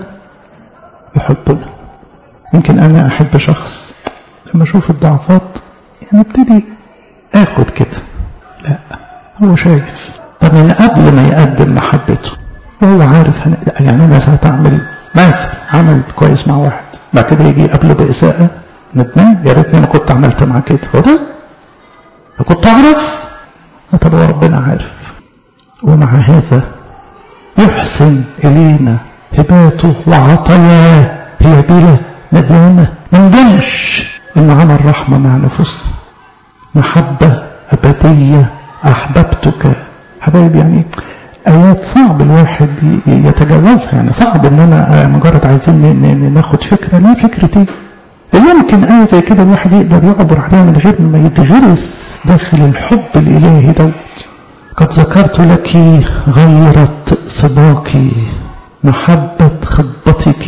يحبنا يمكن أنا أحب شخص لما أشوف الضعفات يعني ابتدي آخد كده لا هو شايف طب من قبل ما يقدم محبته وهو عارف هن... يعني أنا ساعات أعمل مثلا عمل كويس مع واحد بعد كده يجي قبله بإساءة ندمان يا ريتني أنا كنت عملت معاه كده هو ده لو كنت أعرف طب هو ربنا عارف ومع هذا يحسن إلينا هباته وعطاياه هي بلا ندامة ما ندمش إنه عمل رحمة مع نفوسنا محبة أبدية أحببتك حبايب يعني آيات صعب الواحد يتجاوزها يعني صعب إن أنا مجرد عايزين ناخد فكرة لا فكرة إيه يمكن آية زي كده الواحد يقدر يعبر عليها من غير ما يتغرس داخل الحب الإلهي دوت قد ذكرت لك غيرة صباك محبة خطبتك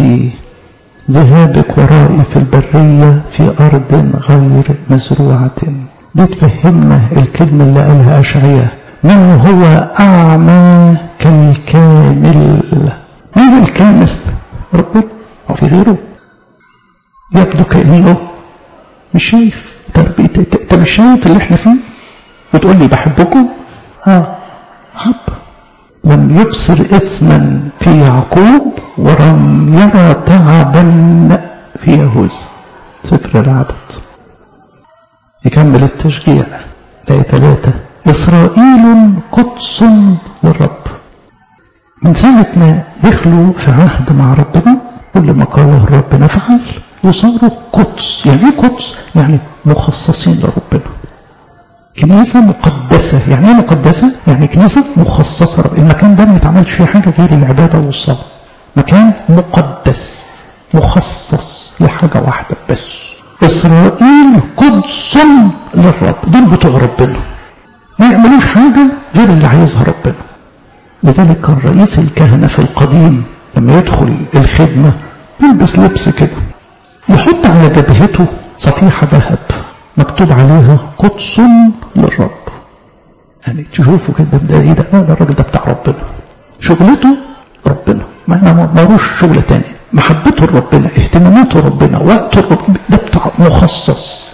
ذهابك ورائي في البرية في أرض غير مزروعة دي تفهمنا الكلمة اللي قالها أشعية من هو أعمى كالكامل مين الكامل ربنا هو في غيره يبدو كأنه مش شايف انت مش شايف اللي احنا فيه وتقول لي بحبكم اه حب لم يبصر إثما في يعقوب ولم يرى تعبا في يهوذا سفر العدد يكمل التشجيع لا ثلاثة إسرائيل قدس للرب من ساعة ما دخلوا في عهد مع ربنا كل ما قاله الرب نفعل وصاروا قدس يعني ايه قدس؟ يعني مخصصين لربنا كنيسة مقدسة يعني ايه مقدسة؟ يعني كنيسة مخصصة رب. المكان ده ما يتعملش فيه حاجة غير العبادة والصلاة مكان مقدس مخصص لحاجة واحدة بس إسرائيل قدس للرب دول بتوع ربنا ما يعملوش حاجة غير اللي عايزها ربنا لذلك كان رئيس الكهنة في القديم لما يدخل الخدمة يلبس لبس كده يحط على جبهته صفيحة ذهب مكتوب عليها قدس للرب يعني تشوفوا كده ده ايه ده ده الراجل ده بتاع ربنا شغلته ربنا ما ملوش شغل تاني محبته لربنا اهتماماته ربنا وقته ربنا ده بتاع مخصص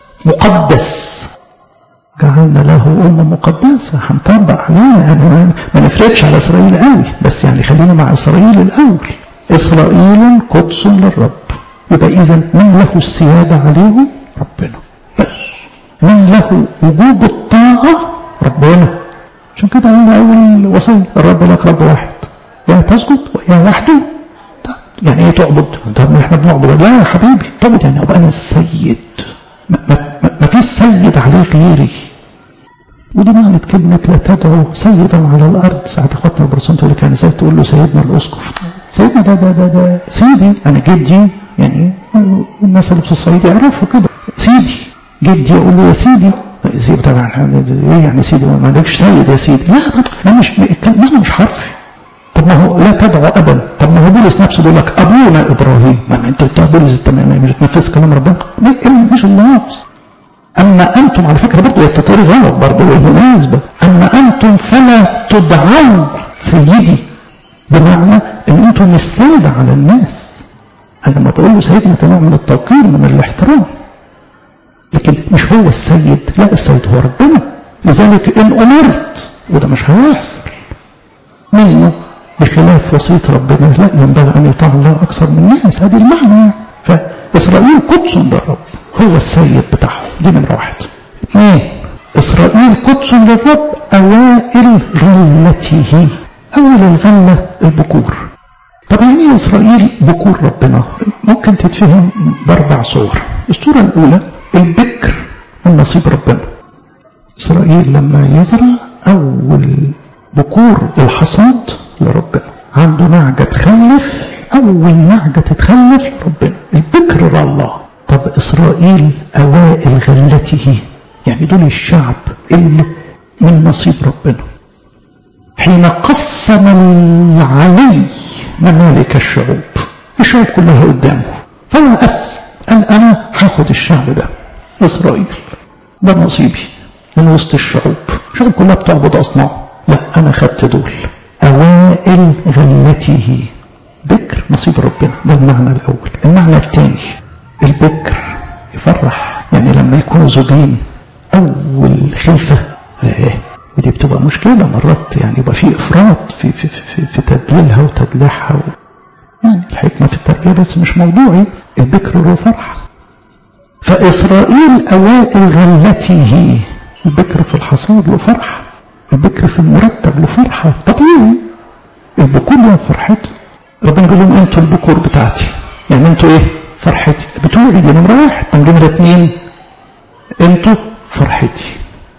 مقدس جعلنا له أمة مقدسة هنطبق علينا يعني ما نفرقش على إسرائيل قوي بس يعني خلينا مع إسرائيل الأول إسرائيل قدس للرب يبقى إذا من له السيادة عليه ربنا بس من له وجوب الطاعة ربنا عشان كده قلنا أول وصية الرب لك رب واحد يا تسجد ويا وحده يعني ايه تعبد؟ طب ما احنا بنعبد لا يا حبيبي تعبد يعني ابقى انا السيد ما, ما, ما فيش سيد عليه غيري ودي معنى كلمة لا تدعو سيدا على الأرض ساعة أخواتنا البرسنت تقول لك يعني ازاي تقول له سيدنا الأسقف سيدنا ده ده ده, ده سيدي أنا جدي يعني الناس اللي في الصعيد يعرفوا كده سيدي جدي يقول له يا سيدي سيدي طبعا ايه يعني سيدي ما عندكش سيد يا سيدي لا طبعا انا مش الكلام مش حرفي طب ما هو لا تدعو ابا طب ما هو بولس نفسه بيقول لك ابونا ابراهيم ما انت بتاع بولس انت مش بتنفذ كلام ربنا مش اللفظ اما انتم على فكره برضه هي بتطير غلط برضه بالمناسبه اما انتم فلا تدعوا سيدي بمعنى ان انتم مش ساده على الناس انا لما بقول له سيدنا ده نوع من التوقير من الاحترام لكن مش هو السيد لا السيد هو ربنا لذلك ان امرت وده مش هيحصل منه بخلاف وصية ربنا لا ينبغي أن يطاع الله أكثر من الناس هذه المعنى فإسرائيل قدس للرب هو السيد بتاعهم دي نمرة واحد اثنين إسرائيل قدس للرب أوائل غلته أول الغلة البكور طب يعني ايه إسرائيل بكور ربنا ممكن تتفهم بأربع صور الصورة الأولى البكر من نصيب ربنا إسرائيل لما يزرع أول بكور الحصاد لربنا عنده نعجة تخلف أول نعجة تتخلف لربنا البكر لله طب إسرائيل أوائل غلته يعني دول الشعب اللي من نصيب ربنا حين قسم العلي ممالك الشعوب الشعوب كلها قدامه فهو قسم قال أنا هاخد الشعب ده إسرائيل ده نصيبي من وسط الشعوب الشعوب كلها بتعبد أصنام لا أنا خدت دول أوائل غلته بكر نصيب ربنا ده المعنى الأول المعنى الثاني البكر يفرح يعني لما يكونوا زوجين أول خلفة إيه ودي بتبقى مشكلة مرات يعني يبقى في إفراط في, في, في, في تدليلها وتدليعها و... يعني الحكمة في التربية بس مش موضوعي البكر له فرح فإسرائيل أوائل غلته البكر في الحصاد له فرح البكر في المرتب له فرحة طبيعي البكور لهم فرحته ربنا بيقول لهم انتوا البكور بتاعتي يعني انتوا ايه فرحتي بتوعي دي نمرة واحد طب نمرة اتنين انتوا فرحتي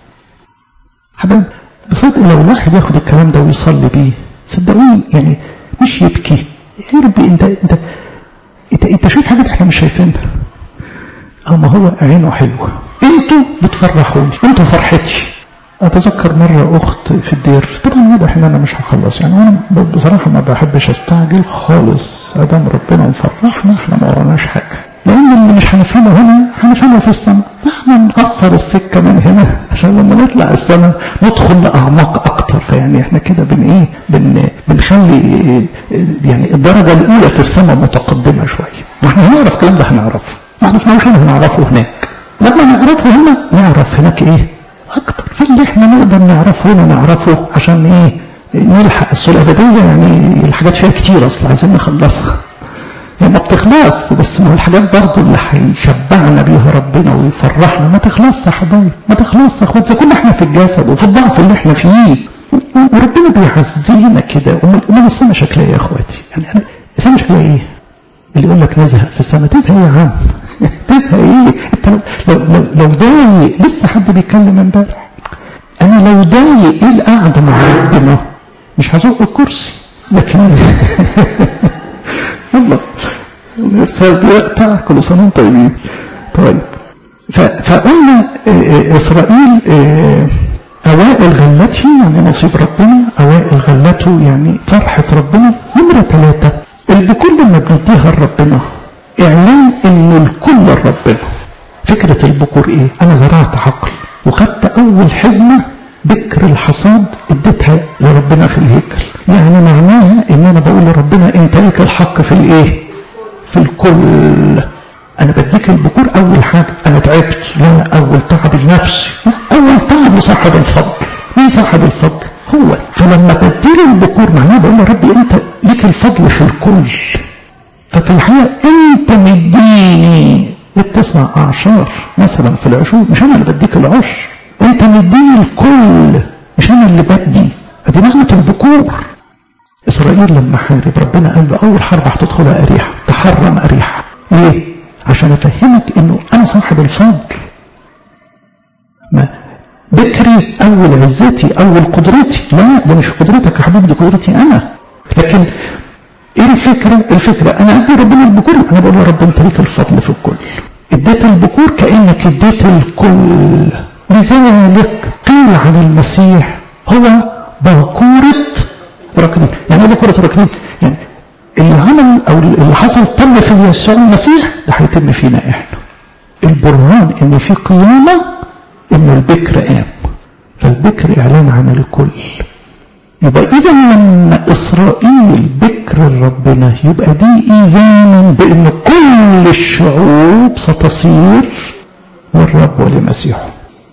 حبايب بصدق لو الواحد ياخد الكلام ده ويصلي بيه صدقوني يعني مش يبكي يربي انت انت انت, انت شايف حاجات احنا مش شايفينها اما هو عينه حلوه انتوا بتفرحوني انتوا فرحتي اتذكر مرة اخت في الدير طبعا واضح ان انا مش هخلص يعني انا بصراحة ما بحبش استعجل خالص ادام ربنا مفرحنا احنا ما وراناش حاجة لان اللي مش هنفهمه هنا هنفهمه في السماء فاحنا نقصر السكة من هنا عشان لما نطلع السماء ندخل لاعماق اكتر فيعني احنا كده بن ايه بن بنخلي يعني الدرجة الاولى في السماء متقدمة شوية ما احنا هنعرف الكلام ده هنعرفه ما عرفناش هنا هنعرفه هناك لما نعرفه هنا نعرف هناك ايه اكتر فاللي احنا نقدر نعرفه هنا نعرفه عشان ايه نلحق الصورة الابدية يعني الحاجات فيها كتير اصلا عايزين نخلصها هي ما بتخلص بس ما الحاجات برضه اللي هيشبعنا بيها ربنا ويفرحنا ما تخلصش يا حبايبي ما تخلصش يا اخوات زي كنا احنا في الجسد وفي الضعف اللي احنا فيه وربنا بيعزينا كده امال السما شكلها ايه يا اخواتي؟ يعني انا السما شكلها ايه؟ اللي يقول لك نزهق في السما تزهق ايه يا عم؟ تزهق ايه؟ انت لو لو لو ضايق لسه حد بيتكلم امبارح انا لو ضايق ايه القعده مع ربنا؟ مش هزق الكرسي لكن الله الارسال بيقطع كل سنه وانتم طيبين طيب فقلنا اسرائيل اوائل غلته يعني نصيب ربنا اوائل غلته يعني فرحه ربنا نمره ثلاثه البكور لما بنديها لربنا اعلان انه الكل لربنا فكره البكور ايه؟ انا زرعت عقل وخدت اول حزمه بكر الحصاد اديتها لربنا في الهيكل يعني معناها ان انا بقول لربنا انت لك الحق في الايه في الكل انا بديك البكور اول حاجه انا تعبت لا اول تعب لنفسي لا اول تعب لصاحب الفضل مين صاحب الفضل هو فلما بديله البكور معناه بقول له رب انت ليك الفضل في الكل ففي الحقيقه انت مديني بتسمع اعشار مثلا في العشور مش انا اللي بديك العشر انت مديني الكل مش انا اللي بدي ادي نعمه البكور اسرائيل لما حارب ربنا قال له اول حرب هتدخلها اريحه تحرم اريحه ليه عشان افهمك انه انا صاحب الفضل ما بكري اول عزتي اول قدرتي لا ده مش قدرتك يا حبيبي دي قدرتي انا لكن ايه الفكره الفكره انا ادي ربنا البكور انا بقول يا رب انت ليك الفضل في الكل اديت البكور كانك اديت الكل لذلك قيل عن المسيح هو باكورة ركنين يعني ايه باكورة ركنين يعني اللي عمل او اللي حصل تم في يسوع المسيح ده هيتم فينا احنا البرهان ان في قيامة ان البكر قام فالبكر اعلان عن الكل يبقى اذا لما اسرائيل بكر ربنا يبقى دي ايذانا بان كل الشعوب ستصير للرب ولمسيحه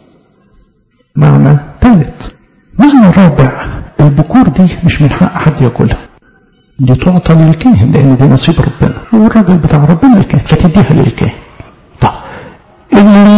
معنى ثالث معنى رابع البكور دي مش من حق حد ياكلها دي تعطى للكاهن لان دي نصيب ربنا والراجل بتاع ربنا الكاهن فتديها للكاهن طب اللي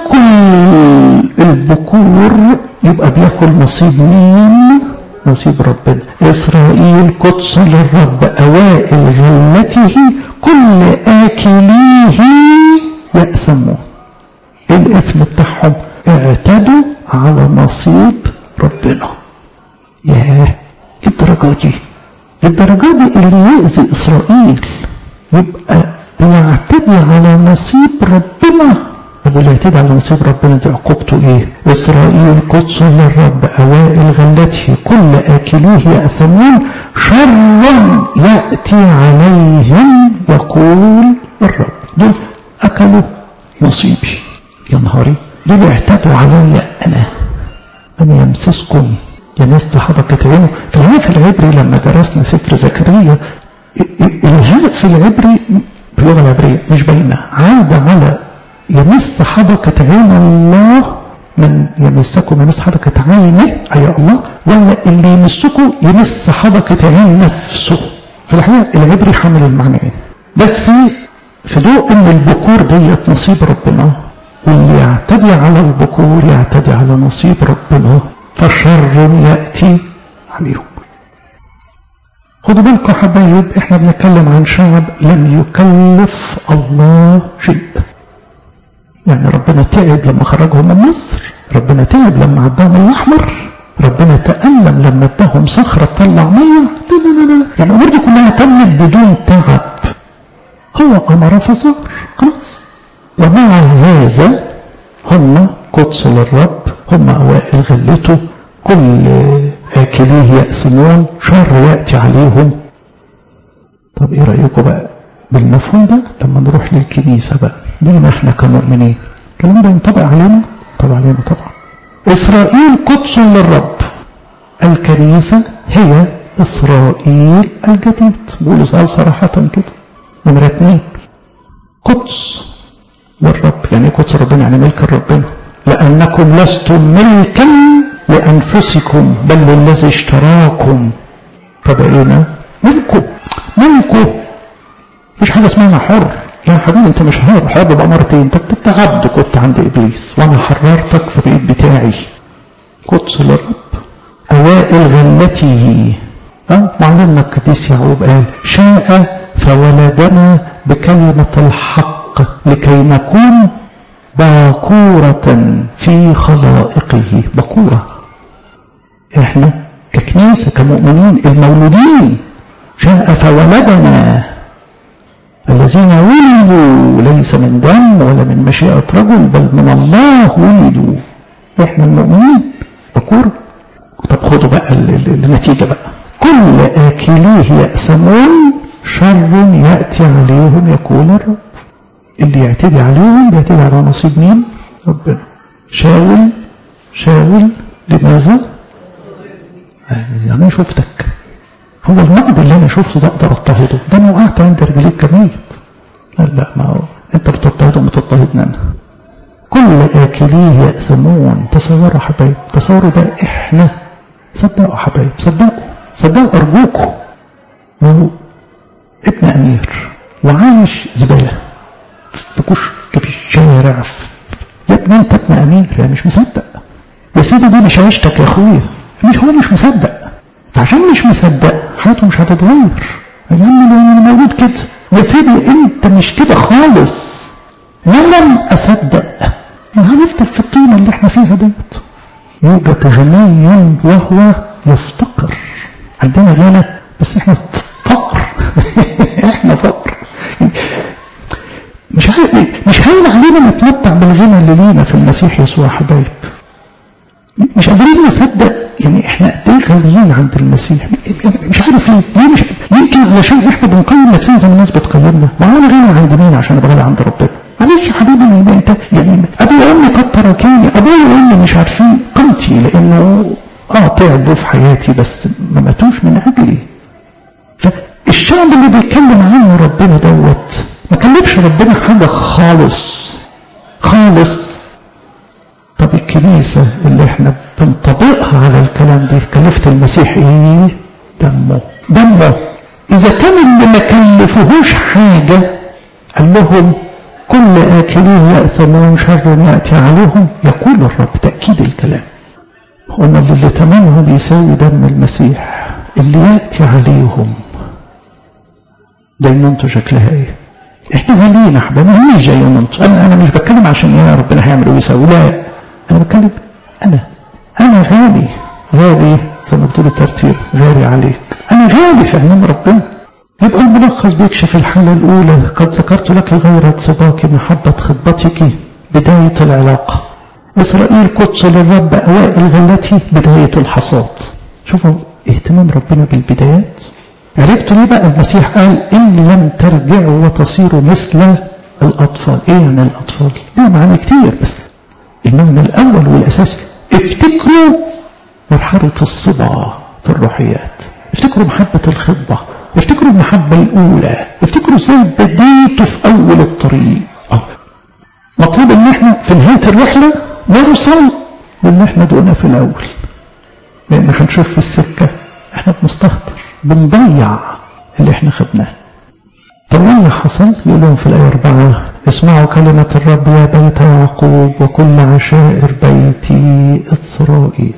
ياكل البكور يبقى بياكل نصيب مين نصيب ربنا إسرائيل قدس للرب أوائل غلته كل آكليه يأثمون الإثم بتاعهم اعتدوا على نصيب ربنا ياه الدرجة دي الدرجة دي اللي يأذي إسرائيل يبقى بيعتدي على نصيب ربنا طب اللي يعتدي على نصيب ربنا دي عقوبته ايه إسرائيل قدس للرب أوائل غلته كل آكليه يأثمون شرا يأتي عليهم يقول الرب دول أكلوا نصيبي يا نهاري دول اعتدوا علي أنا أن يمسسكم يمس حدقة عينه في الهاء في العبري لما درسنا سفر زكريا الهاء في العبري في اللغة العبرية مش باينة عاد على يمس حدقة عين الله من يمسكم يمس حدقة عينه أي الله ولا اللي يمسكم يمس حدقة عين نفسه في الحقيقة العبري حامل المعنيين بس في ضوء ان البكور ديت نصيب ربنا واللي يعتدي على البكور يعتدي على نصيب ربنا فشر يأتي عليهم خدوا بالكم حبايب احنا بنتكلم عن شعب لم يكلف الله شيء يعني ربنا تعب لما خرجهم من مصر ربنا تعب لما عداهم الاحمر ربنا تألم لما اداهم صخرة تطلع مية لا لا لا لا يعني الأمور دي كلها تمت بدون تعب هو أمر فصار خلاص ومع هذا هم قدس للرب هم أوائل غلته كل آكليه يأسمون شر يأتي عليهم طب إيه رأيكم بقى بالمفهوم ده لما نروح للكنيسة بقى دينا احنا كمؤمنين الكلام ده ينطبق علينا طبعا علينا طبعا إسرائيل قدس للرب الكنيسة هي إسرائيل الجديد بقول سؤال صراحة كده نمرة اتنين قدس للرب يعني قدس ربنا يعني ملك ربنا لأنكم لستم ملكا لأنفسكم بل للذي اشتراكم فبقينا ملكه ملكه مفيش حاجة اسمها أنا حر يا حبيبي أنت مش حر حر بقى مرتين أنت كنت عبد كنت عند إبليس وأنا حررتك فبقيت بتاعي قدس للرب أوائل غلته أه؟ معلمنا القديس يعقوب قال شاء فولدنا بكلمة الحق لكي نكون باكورة في خلائقه باكورة احنا ككنيسة كمؤمنين المولودين شاء فولدنا الذين ولدوا ليس من دم ولا من مشيئة رجل بل من الله ولدوا احنا المؤمنين باكورة طب خدوا بقى النتيجة بقى كل آكليه يأثمون شر يأتي عليهم يقول الرب اللي يعتدي عليهم بيعتدي على نصيب مين ربنا شاول شاول لماذا يعني انا شفتك هو المجد اللي انا شفته ده اقدر اضطهده ده انا وقعت عند رجليك كميت لا لا ما هو انت بتضطهده بتضطهدني انا كل اكليه ياثمون تصوروا يا حبايب تصوروا ده احنا صدقوا يا حبايب صدقوا صدقوا ارجوكم هو ابن امير وعايش زباله في كشك في الشارع يا ابني انت ابن امير يا مش مصدق يا سيدي دي مش عيشتك يا اخويا مش هو مش مصدق عشان مش مصدق حياته مش هتتغير يا عم انا مولود كده يا سيدي انت مش كده خالص انا لم اصدق هنفضل في الطينه اللي احنا فيها ديت يوجد غني وهو يفتقر عندنا غنى بس احنا فقر احنا فقر مش عارف مش هين علينا نتمتع بالغنى اللي لينا في المسيح يسوع حبايب مش قادرين نصدق يعني احنا قد ايه غاليين عند المسيح مش عارف ليه ليه مش يمكن علشان احنا بنقيم نفسنا زي ما الناس بتقيمنا ما هو انا غالي عند مين عشان ابقى غالي عند ربنا معلش يا حبيبي ما يبقى انت يعني ابويا وامي قد تركوني ابويا وامي مش عارفين قيمتي لانه اه تعبوا في حياتي بس ما ماتوش من اجلي فالشعب اللي بيتكلم عنه ربنا دوت ما كلفش ربنا حاجه خالص خالص طب الكنيسة اللي احنا بنطبقها على الكلام ده كلفت المسيح ايه دمه دمه اذا كان اللي ما كلفوهوش حاجة قال لهم كل آكلين يأثمون شر يأتي عليهم يقول الرب تأكيد الكلام هم اللي تمامهم يساوي دم المسيح اللي يأتي عليهم دينونته شكلها ايه احنا غاليين يا احبابي مش جاي انا انا مش بتكلم عشان يا ربنا هيعمل ويساوي لا انا بتكلم انا انا غالي غالي زي ما بتقول الترتيب غالي عليك انا غالي في عيون ربنا يبقى الملخص بيكشف الحالة الأولى قد ذكرت لك غير سباك محبة خطبتك بداية العلاقة إسرائيل قدس للرب أوائل غلتي بداية الحصاد شوفوا اهتمام ربنا بالبدايات عرفتوا ليه بقى المسيح قال إن لم ترجعوا وتصيروا مثل الأطفال إيه يعني الأطفال؟ ليه معاني كتير بس المعنى الأول والأساسي افتكروا مرحلة الصبا في الروحيات افتكروا محبة الخطبة افتكروا المحبة الأولى افتكروا ازاي بديتوا في أول الطريق أه. مطلوب ان احنا في نهاية الرحلة نوصل للي احنا دقنا في الأول لأن هنشوف في السكة احنا بنستهتر بنضيع اللي احنا خدناه طب ايه اللي حصل؟ يقول لهم في الآية 4 اسمعوا كلمة الرب يا بيت يعقوب وكل عشائر بيت إسرائيل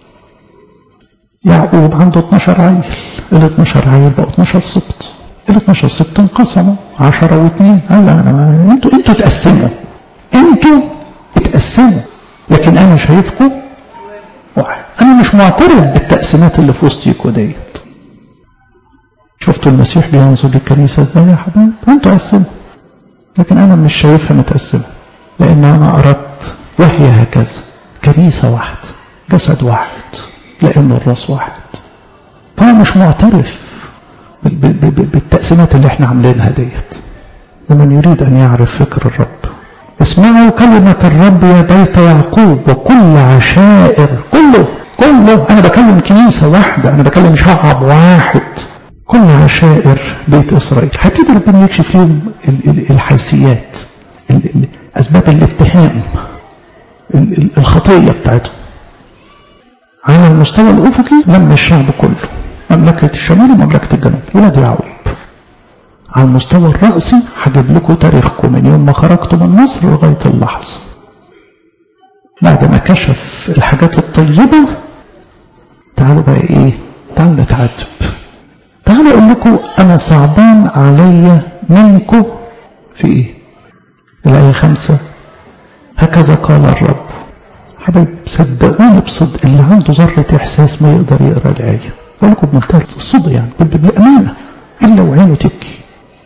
يعقوب عنده 12 عيل ال 12 عيل بقوا 12 سبط ال 12 سبط انقسموا 10 واثنين قال انا ما انتوا انتوا تقسموا انتوا اتقسموا لكن انا شايفكم واحد انا مش معترض بالتقسيمات اللي في وسطيكوا ديت شفتوا المسيح بينظر للكنيسه ازاي يا حبايب انتوا قسموا لكن انا مش شايفها متقسمه لان انا اردت وهي هكذا كنيسه واحده جسد واحد لأن الراس واحد فأنا مش معترف بالتقسيمات اللي احنا عاملينها ديت ومن يريد أن يعرف فكر الرب اسمعوا كلمة الرب يا بيت يعقوب وكل عشائر كله كله أنا بكلم كنيسة واحدة أنا بكلم شعب واحد كل عشائر بيت إسرائيل هيبتدي ربنا يكشف لهم الحيثيات أسباب الاتهام الخطية بتاعتهم على المستوى الأفقي لما الشعب كله مملكة الشمال ومملكة الجنوب ولاد يعقوب على المستوى الرأسي هجيب لكم تاريخكم من يوم ما خرجتوا من مصر لغاية اللحظة بعد ما كشف الحاجات الطيبة تعالوا بقى ايه تعالوا نتعاتب تعالوا اقول لكم انا صعبان عليا منكم في ايه الآية خمسة هكذا قال الرب حبايب صدقوني بصدق اللي عنده ذرة إحساس ما يقدر يقرأ الآية أقول لكم بمنتهى الصدق يعني بأمانة إلا وعينه تبكي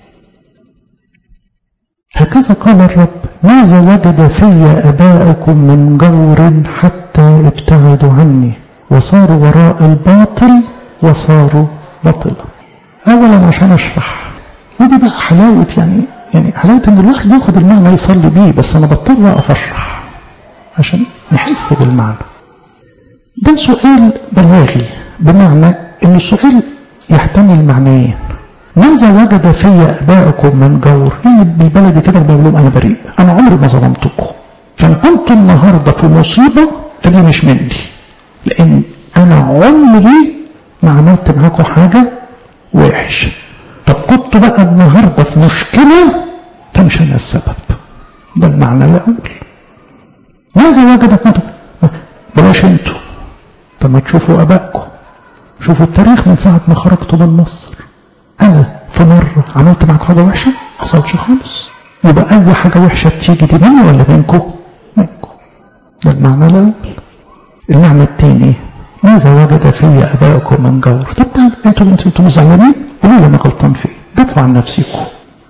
هكذا قال الرب ماذا وجد في أباءكم من جور حتى ابتعدوا عني وصاروا وراء الباطل وصاروا بطلا أولا عشان أشرح ودي بقى حلاوة يعني يعني حلاوة إن الواحد ياخد المعنى يصلي بيه بس أنا بضطر أقف أشرح عشان نحس بالمعنى ده سؤال بلاغي بمعنى إن السؤال يحتمل معنيين ماذا وجد في ابائكم من جور يعني بالبلدي كده بقول لهم انا بريء انا عمري ما ظلمتكم فان كنتم النهارده في مصيبه فدي مش مني لان انا عمري ما عملت معاكم حاجه وحش طب كنتوا بقى النهارده في مشكله فمش انا السبب ده المعنى الاول ماذا وجد كنتم بلاش انتوا طب ما تشوفوا ابائكم شوفوا التاريخ من ساعه ما خرجتوا من مصر انا في مرة عملت معاك حاجة وحشة حصلتش خالص يبقى اي حاجة وحشة بتيجي دي مني ولا منكم منكم ده المعنى الاول المعنى الثاني ماذا وجد في ابائكم من جور طب تعالوا انتوا انتوا مش زعلانين قولوا لي انا غلطان في ايه دافعوا عن نفسكم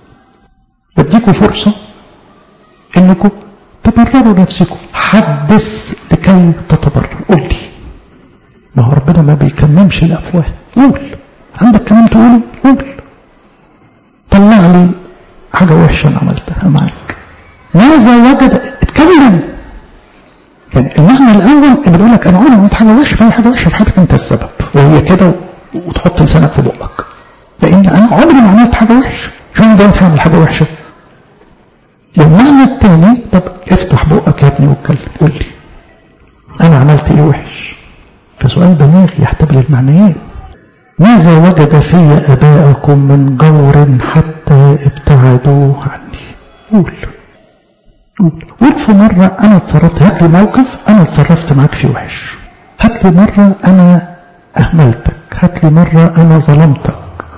بديكم فرصة انكم تبرروا نفسكم حدث لكي تتبرر قول لي ما هو ربنا ما بيكممش الافواه قول عندك كلام تقوله قول طلع لي حاجة وحشة أنا عملتها معاك ماذا وجد اتكلم يعني المعنى الأول اللي بيقول لك أنا عمري ما عملت حاجة وحشة فهي حاجة وحشة في حياتك أنت السبب وهي كده وتحط لسانك في بقك لأن أنا عمري ما عملت حاجة وحشة شو أنا دلوقتي هعمل حاجة وحشة المعنى الثاني طب افتح بقك يا ابني واتكلم قول لي أنا عملت إيه وحش فسؤال بلاغي يحتمل المعنيين ماذا وجد في أباءكم من جور حتى ابتعدوا عني قول قول قول في مرة أنا اتصرفت هات لي موقف أنا اتصرفت معاك فيه وحش هات لي مرة أنا أهملتك هات لي مرة أنا ظلمتك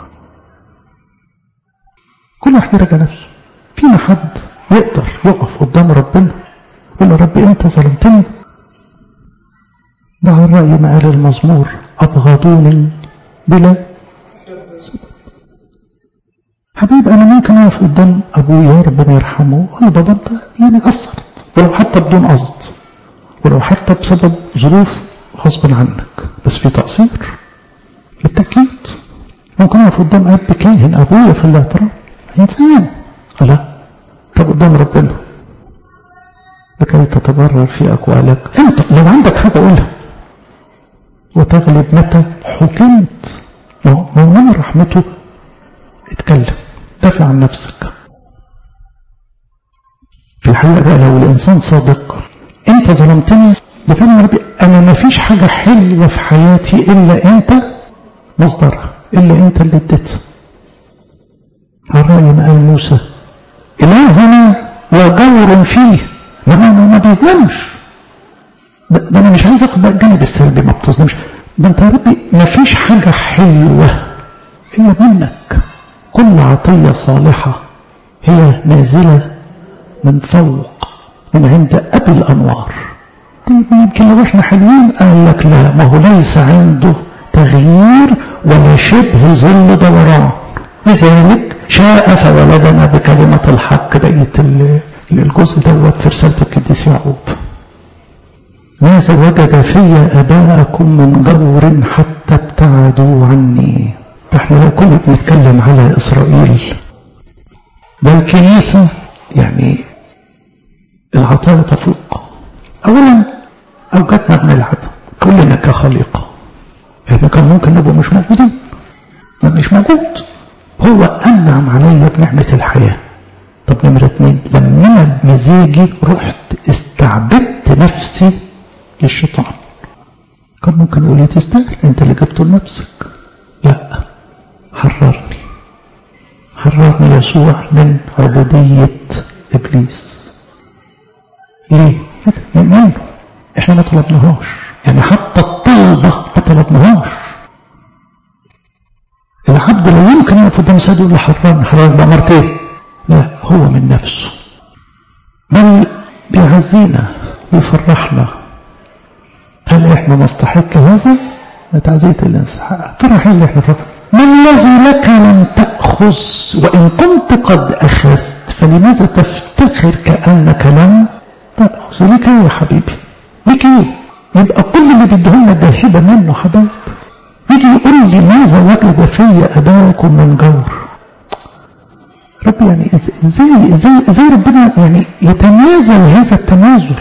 كل واحد يراجع نفسه فينا حد يقدر يقف قدام ربنا يقول له رب أنت ظلمتني ده على الرأي ما قال المزمور أبغضوني بلا سبب حبيب انا ممكن اقف قدام ابويا ربنا يرحمه اقول بابا انت يعني قصرت ولو حتى بدون قصد ولو حتى بسبب ظروف غصب عنك بس في تقصير بالتاكيد ممكن اقف قدام اب كاهن ابويا في الاعتراف انسان لا طب قدام ربنا لكي تتبرر في اقوالك انت لو عندك حاجه قولها وتغلب متى حكمت ما هو من رحمته اتكلم دافع عن نفسك في الحقيقة بقى لو الإنسان صادق أنت ظلمتني بفهم ربي أنا ما فيش حاجة حلوة في حياتي إلا أنت مصدرها إلا أنت اللي اديتها على رأي ما قال موسى إلهنا وجور فيه ما ما, ما بيظلمش ده انا مش عايز اخد بقى الجانب السلبي ما بتظلمش ده انت يا ربي ما فيش حاجة حلوة الا منك كل عطية صالحة هي نازلة من فوق من عند ابي الانوار طيب يمكن لو احنا حلوين قال لك لا ما هو ليس عنده تغيير ولا شبه ظل دوران لذلك شاء فولدنا بكلمة الحق بقية الجزء دوت في رسالة القديس يعقوب ماذا وجد في أباءكم من جور حتى ابتعدوا عني احنا لو كنا بنتكلم على إسرائيل ده الكنيسة يعني العطايا تفوق أولا أوجدنا من العدم كلنا كخليقة احنا كان ممكن نبقى مش موجودين ما مش موجود هو أنعم عليا بنعمة الحياة طب نمرة اتنين لما بمزاجي رحت استعبدت نفسي للشيطان كان ممكن يقول لي تستاهل انت اللي جبته لنفسك لا حررني حررني يسوع من عبودية إبليس ليه؟ منه احنا ما طلبناهاش يعني حتى الطلبة ما طلبناهاش العبد لا يمكن يقف قدام سيده يقول له حران حران بأمرت ايه؟ لا هو من نفسه بل بيعزينا ويفرحنا هل احنا نستحق هذا؟ تعزية اللي نستحقها فرح اللي احنا فرح ما الذي لك لم تأخذ وإن كنت قد أخذت فلماذا تفتخر كأنك لم تأخذ لك ايه يا حبيبي لك ايه يبقى كل اللي بيديهولنا ده هبة منه حبايب يجي يقول لي ماذا وجد في أباكم من جور رب يعني ازاي ازاي ازاي ربنا يعني يتنازل هذا التنازل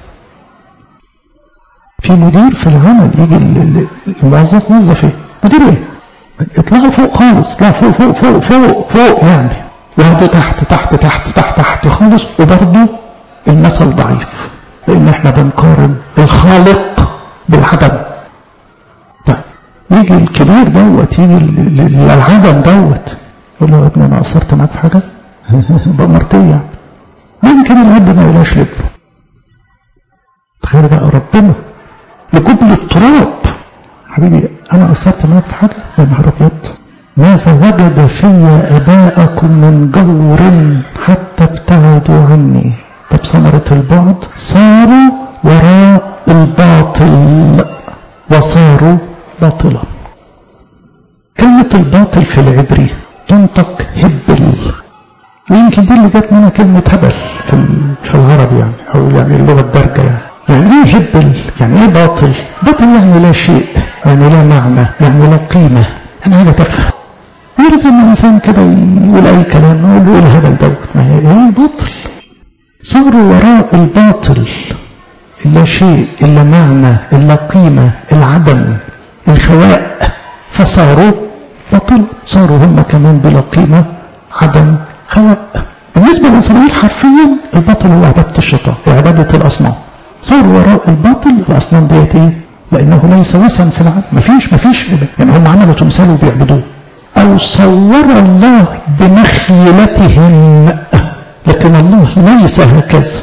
في مدير في العمل يجي الموظف موظف ايه مدير ايه اطلعوا فوق خالص لا فوق فوق فوق فوق فوق يعني وهاتوا تحت تحت تحت تحت تحت خالص وبرضه المثل ضعيف لان احنا بنقارن الخالق بالعدم طيب يجي الكبير دوت يجي للعدم دوت يقول له يا ابني انا قصرت معاك في حاجه بأمرتية ممكن العبد ما يقولهاش لابنه تخيل بقى ربنا لجبل التراب حبيبي انا قصرت معاك في حاجه يا نهار ابيض ماذا وجد في اباءكم من جور حتى ابتعدوا عني طب ثمرة البعد صاروا وراء الباطل وصاروا باطلا كلمة الباطل في العبري تنطق هبل ويمكن دي اللي جت منها كلمة هبل في في العربي يعني أو يعني اللغة الدارجة يعني يعني ايه هبل يعني ايه باطل باطل يعني لا شيء يعني لا معنى يعني لا قيمة يعني حاجة تافهة يعرف ان الانسان كده يقول اي كلام يقول له ايه الهبل دوت ما هي ايه باطل صاروا وراء الباطل لا شيء الا معنى الا قيمة العدم الخواء فصاروا باطل صاروا هم كمان بلا قيمة عدم خواء بالنسبة لإسرائيل حرفيا الباطل هو عبادة الشيطان عبادة الأصنام صاروا وراء الباطل الأصنام ديت إيه؟ لأنه ليس وثن في العالم مفيش مفيش يعني هم عملوا تمثال وبيعبدوه أو صور الله بمخيلتهم لكن الله ليس هكذا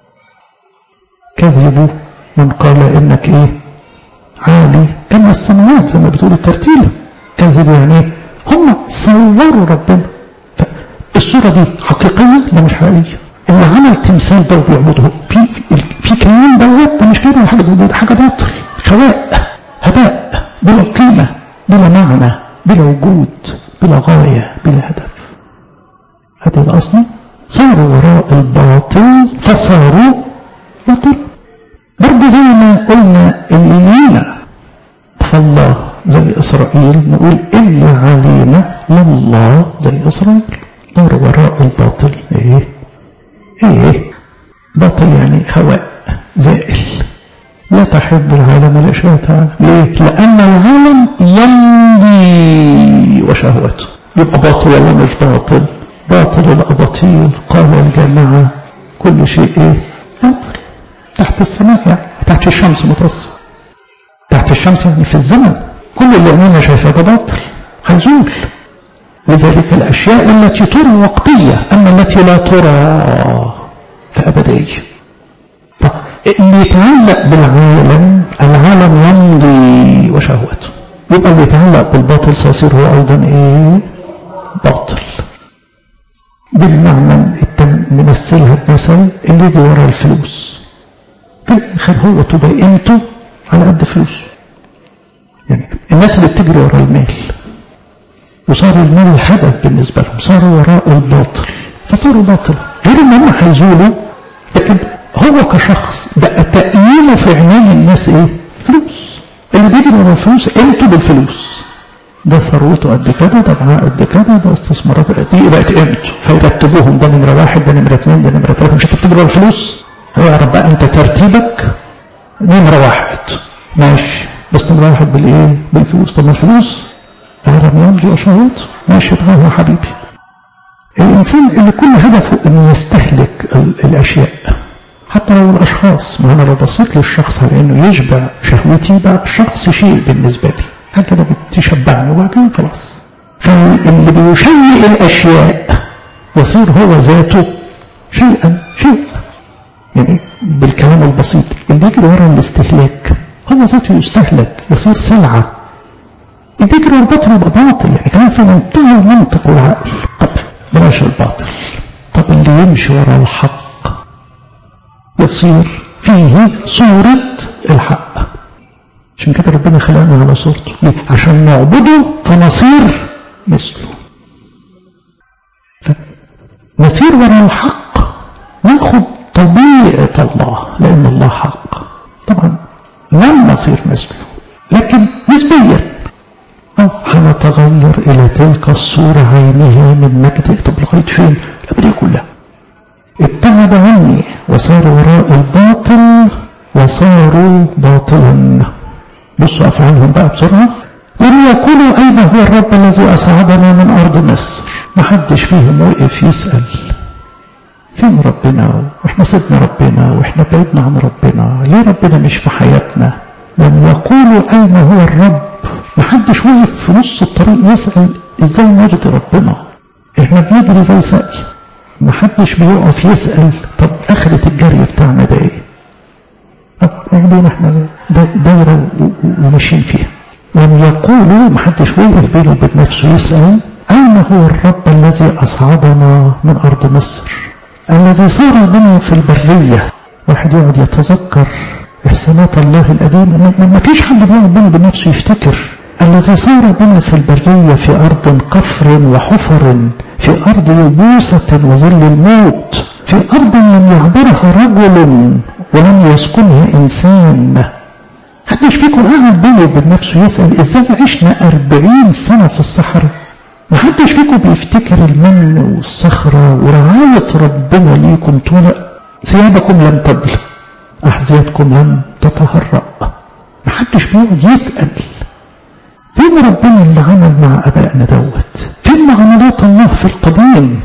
كذبوا من قال إنك إيه عالي كما السماوات زي ما بتقول الترتيل كذبوا يعني إيه هم صوروا ربنا الصورة دي حقيقية لا مش حقيقية اللي عمل تمثال ده وبيعبده في في كلام دوت ده مش كلمة حاجة ده حاجة باطل خواء هباء بلا قيمة بلا معنى بلا وجود بلا غاية بلا هدف هذه الأصل صاروا وراء الباطل فصاروا باطل برضه زي ما قلنا اللي لينا فالله زي إسرائيل نقول اللي علينا لله زي إسرائيل دار وراء الباطل ايه ايه باطل يعني خواء زائل لا تحب العالم الاشياء تعالى ليه لان العالم يمضي وشهوته يبقى باطل ولا مش باطل باطل الاباطيل قال الجماعه كل شيء ايه باطل تحت السماء يعني تحت الشمس متوسط تحت الشمس يعني في الزمن كل اللي عينينا شايفاه ده باطل هيزول لذلك الأشياء التي ترى وقتية أما التي لا ترى فأبدية اللي يتعلق بالعالم العالم يمضي وشهوته يبقى اللي يتعلق بالباطل سيصير هو أيضا إيه باطل بالمعنى نمثلها بمثل اللي يجي ورا الفلوس في الآخر هو تبقى قيمته على قد فلوسه يعني الناس اللي بتجري ورا المال وصار المال الهدف بالنسبة لهم صاروا وراء الباطل فصاروا باطل غير ان هم هيزولوا لكن هو كشخص بقى تقييمه في عينين الناس ايه فلوس اللي بيجري ورا الفلوس قيمته بالفلوس ده ثروته قد كده ده معاه قد كده ده استثماراته قد ايه بقت قيمته فيرتبوهم ده نمره واحد ده نمره اثنين ده نمره ثلاثه مش انت بتجري ورا الفلوس اعرف بقى انت ترتيبك نمره واحد ماشي بس نمره واحد بالايه بالفلوس طب ما الفلوس العالم يمضي وشهوته ماشي بقى يا حبيبي الإنسان اللي كل هدفه أن يستهلك الأشياء حتى لو الأشخاص ما أنا لو بصيت للشخص على أنه يشبع شهوتي بقى الشخص شيء بالنسبة لي هكذا بتشبعني وبعدين خلاص فاللي بيشيء الأشياء يصير هو ذاته شيئا شيئا يعني بالكلام البسيط اللي يجري ورا الاستهلاك هو ذاته يستهلك يصير سلعة اللي يجري ورا الباطل يبقى باطل يعني كلام في منتهى المنطق والعقل طب بلاش الباطل طب اللي يمشي ورا الحق يصير فيه صورة الحق عشان كده ربنا خلقنا على صورته ليه؟ عشان نعبده فنصير مثله نسير ورا الحق ناخد طبيعة الله لأن الله حق طبعا لن نصير مثله لكن نسبيا أو هنتغير إلى تلك الصورة عينها من مجد طب لغاية فين؟ الأبدية كلها ابتعد عني وصار وراء الباطل وصاروا باطلا بصوا أفعالهم بقى بسرعة لم يقولوا أين هو الرب الذي أصعدنا من أرض مصر ما حدش فيهم وقف يسأل فين ربنا واحنا سيبنا ربنا واحنا بعدنا عن ربنا ليه ربنا مش في حياتنا لم يقولوا أين هو الرب ما حدش وقف في نص الطريق يسأل ازاي نرضي ربنا احنا بنجري زي سقي ما حدش بيقف يسأل طب آخرة الجري بتاعنا ده ايه بعدين احنا دايرة وماشيين فيها لم يقولوا ما حدش وقف بينه وبين نفسه يسأل أين هو الرب الذي أصعدنا من أرض مصر الذي صار بنا في البرية واحد يقعد يتذكر إحسانات الله القديمة ما فيش حد بيقعد بينه وبين نفسه يفتكر الذي صار بنا في البرية في أرض قفر وحفر في أرض يبوسة وظل الموت في أرض لم يعبرها رجل ولم يسكنها إنسان حدش فيكم قاعد بينه وبين نفسه يسأل إزاي عشنا أربعين سنة في الصحراء ما حدش فيكم بيفتكر المن والصخرة ورعاية ربنا ليكم طول ثيابكم لم تبل أحذيتكم لم تتهرأ ما حدش بيقعد يسأل فين ربنا اللي عمل مع أبائنا دوت فين معاملات الله في القديم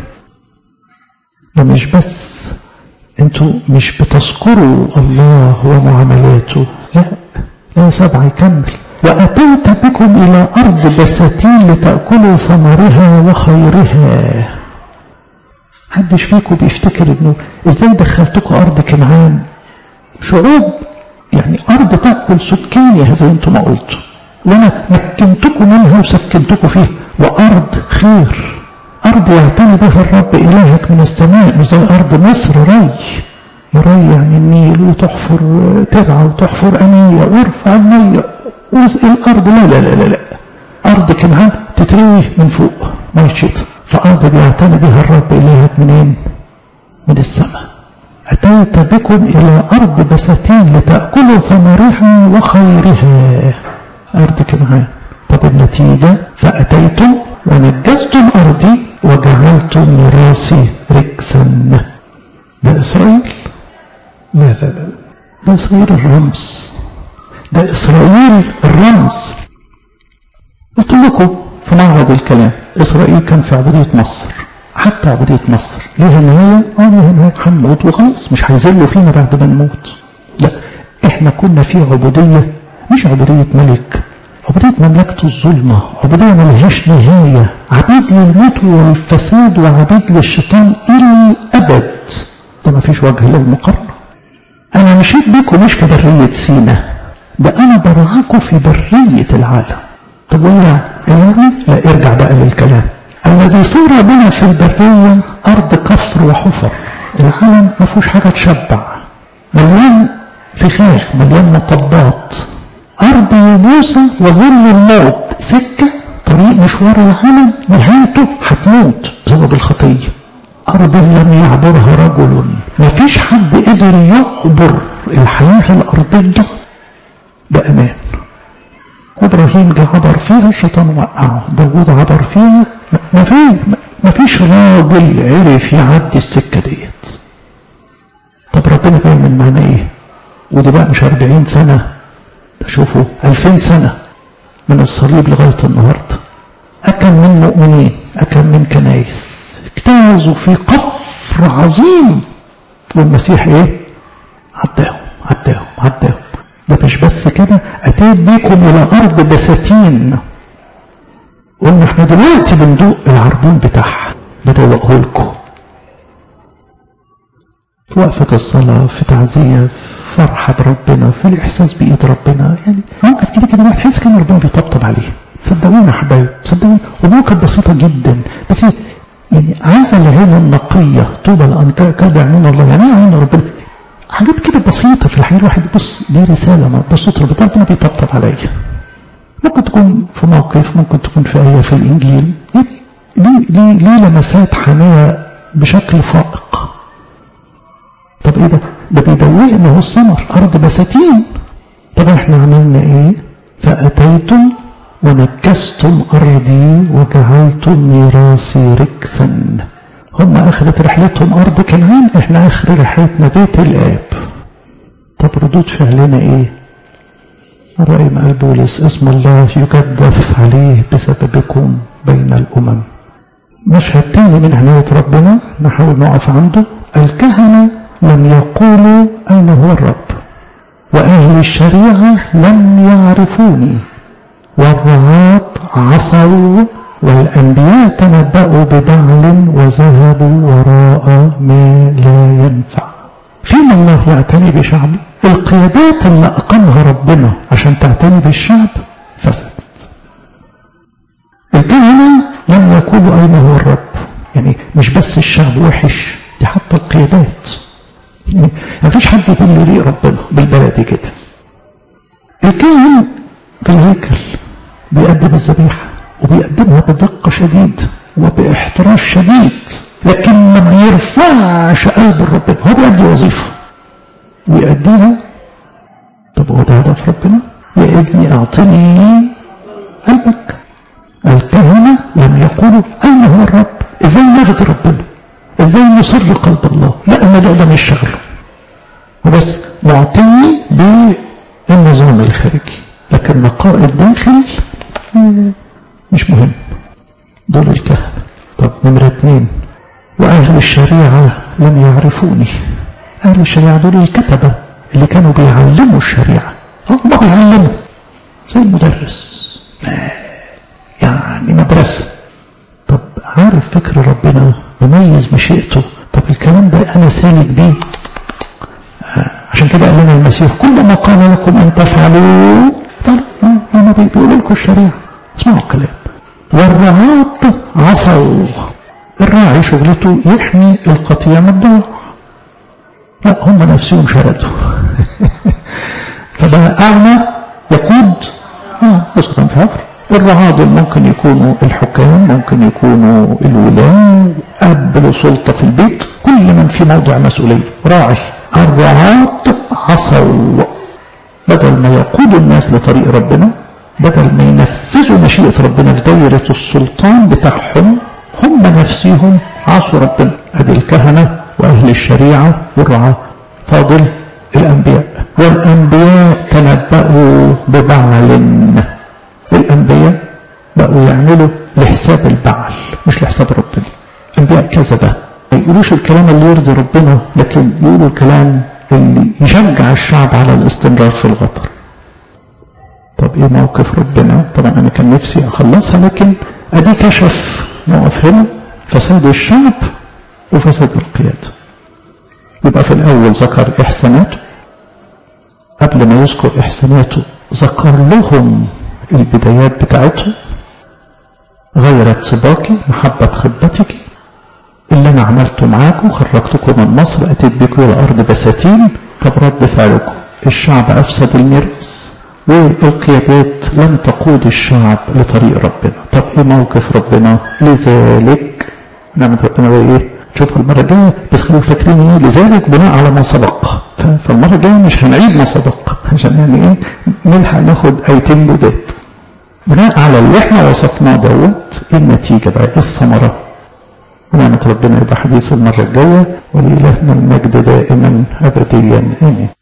ده مش بس انتوا مش بتذكروا الله ومعاملاته لا لا سبعة يكمل وأتيت بكم إلى أرض بساتين لتأكلوا ثمرها وخيرها حدش فيكم بيفتكر انه ازاي دخلتكم أرض كنعان شعوب يعني أرض تأكل سكانها زي انتم ما قلتوا وانا مكنتكم منها وسكنتكم فيها وارض خير ارض يعتني بها الرب الهك من السماء مش زي ارض مصر ري ري يعني النيل وتحفر ترعى وتحفر انيه وارفع الميه واسقي الارض لا لا لا لا, لا. ارض كنعان تتروي من فوق ما الشتاء فارض بيعتني بها الرب الهك منين؟ من السماء أتيت بكم إلى أرض بساتين لتأكلوا ثمرها وخيرها أرض كنعان طب النتيجة فأتيتم ونجزتم أرضي وجعلتم ميراثي ركسا ده إسرائيل لا لا لا ده إسرائيل الرمز ده إسرائيل الرمز قلت لكم في معرض الكلام إسرائيل كان في عبودية مصر حتى عبودية مصر ليها نهاية اه ليها نهاية هنموت وخلاص مش هيذلوا فينا بعد ما نموت لا احنا كنا في عبودية مش عبودية ملك عبودية مملكة الظلمة عبودية ملهاش نهاية عبيد للموت والفساد وعبيد للشيطان إلى الأبد ده ما فيش وجه للمقارنة أنا مشيت بيكم مش في برية سينا ده أنا برعاكم في برية العالم طب ولا يعني لا ارجع بقى للكلام الذي صار بنا في البرية أرض كفر وحفر العالم ما فيهوش حاجة تشبع مليان فخاخ مليان مطبات أرض يبوسة وظل الموت سكة طريق مشوار العالم نهايته هتموت بسبب الخطية أرض لم يعبرها رجل ما فيش حد قدر يعبر الحياة الأرضية بأمان وإبراهيم جه عبر فيها الشيطان وقعه داوود عبر فيها ما في ما فيش راجل عرف يعدي السكة ديت طب ربنا بيعمل معانا ايه ودي بقى مش 40 سنة شوفوا 2000 سنة من الصليب لغاية النهاردة أكم من مؤمنين أكم من كنايس اجتازوا في قفر عظيم والمسيح ايه عداهم عداهم عداهم ده مش بس كده أتيت بيكم إلى أرض بساتين قلنا احنا دلوقتي بندوق العربون بتاعها بدوقه لكم في وقفة الصلاة في تعزية في فرحة بربنا في الإحساس بإيد ربنا يعني ممكن كده كده الواحد يحس كان ربنا بيطبطب عليه صدقوني يا حبايب صدقوني وممكن بسيطة جدا بس يعني عايزة العين النقية طوبى الأنكار كاد يعلمون الله يعني ايه عين ربنا حاجات كده بسيطة في الحقيقة الواحد بص دي رسالة ما ده صوت ربنا ربنا بيطبطب عليا ممكن تكون في موقف ممكن تكون في آية في الإنجيل يعني ليه, ليه, ليه لمسات حنية بشكل فائق طب ايه ده ده بيدوقنا هو الثمر أرض بساتين طب احنا عملنا ايه فأتيتم ونكستم أرضي وجعلتم ميراثي ركسا هم أخذت رحلتهم أرض كنعان إحنا آخر رحلتنا بيت الآب طب ردود فعلنا إيه الرأي ما بولس اسم الله يجدف عليه بسببكم بين الأمم مشهد تاني من عناية ربنا نحاول نقف عنده الكهنة لم يقولوا أين هو الرب وأهل الشريعة لم يعرفوني والرعاة عصوا والأنبياء تنبأوا ببعل وذهبوا وراء ما لا ينفع فيما الله يعتني بشعبه القيادات اللي أقامها ربنا عشان تعتني بالشعب فسدت الكهنة لم يقولوا أين هو الرب يعني مش بس الشعب وحش دي حتى القيادات يعني ما فيش حد يقول لي ليه ربنا بالبلدي كده الكاهن في الهيكل بيقدم الذبيحة وبيقدمها بدقة شديد وباحتراف شديد لكن ما بيرفعش قلب ربنا هو بيأدي وظيفة ويأديها طب هو ده هدف ربنا يا ابني اعطني قلبك الكهنة لم يقولوا أين هو الرب ازاي نرضي ربنا ازاي نصر قلب الله لا الموضوع ده مش شغله وبس معتني بالنظام الخارجي لكن نقاء الداخل مش مهم دول الكهنة طب نمرة اتنين وأهل الشريعة لم يعرفوني أهل الشريعة دول الكتبة اللي كانوا بيعلموا الشريعة هم بيعلموا زي المدرس يعني مدرسة طب عارف فكر ربنا مميز مشيئته طب الكلام ده أنا سالك بيه عشان كده قال لنا المسيح كل ما قال لكم أن تفعلوا فما بيقول لكم الشريعة اسمعوا الكلام والرعاة عصوا الراعي شغلته يحمي القطيع من الضياع لا هم نفسهم شردوا فبقى أعمى يقود يسقط في حفر الرعاة دول ممكن يكونوا الحكام ممكن يكونوا الولاة أب له سلطة في البيت كل من في موضع مسؤولية راعي الرعاة عصوا بدل ما يقودوا الناس لطريق ربنا بدل ما ينفذوا مشيئة ربنا في دايرة السلطان بتاعهم هم نفسهم عصوا ربنا ادي الكهنة واهل الشريعة والرعاة فاضل الانبياء والانبياء تنبأوا ببعل الانبياء بقوا يعملوا لحساب البعل مش لحساب ربنا الانبياء كذبة ما يقولوش الكلام اللي يرضي ربنا لكن يقولوا الكلام اللي يشجع الشعب على الاستمرار في الغطر طب ايه موقف ربنا طبعا انا كان نفسي اخلصها لكن ادي كشف نقف هنا فساد الشعب وفساد القيادة يبقى في الاول ذكر احساناته قبل ما يذكر احساناته ذكر لهم البدايات بتاعتهم غيرت سباكي محبة خطبتك اللي انا عملته معاكم خرجتكم من مصر اتيت بكم الى ارض بساتين طب رد فعلكم الشعب افسد الميراث والقيادات لم تقود الشعب لطريق ربنا طب ايه موقف ربنا لذلك نعمة ربنا بقى ايه شوفوا المرة الجاية بس خلينا فاكرين ايه لذلك بناء على ما سبق فالمرة الجاية مش هنعيد ما سبق عشان يعني ايه نلحق ناخد ايتين جداد بناء على اللي احنا وصفناه دوت ايه النتيجة بقى ايه الثمرة ونعمة ربنا يبقى حديث المرة الجاية ولإلهنا المجد دائما أبديا آمين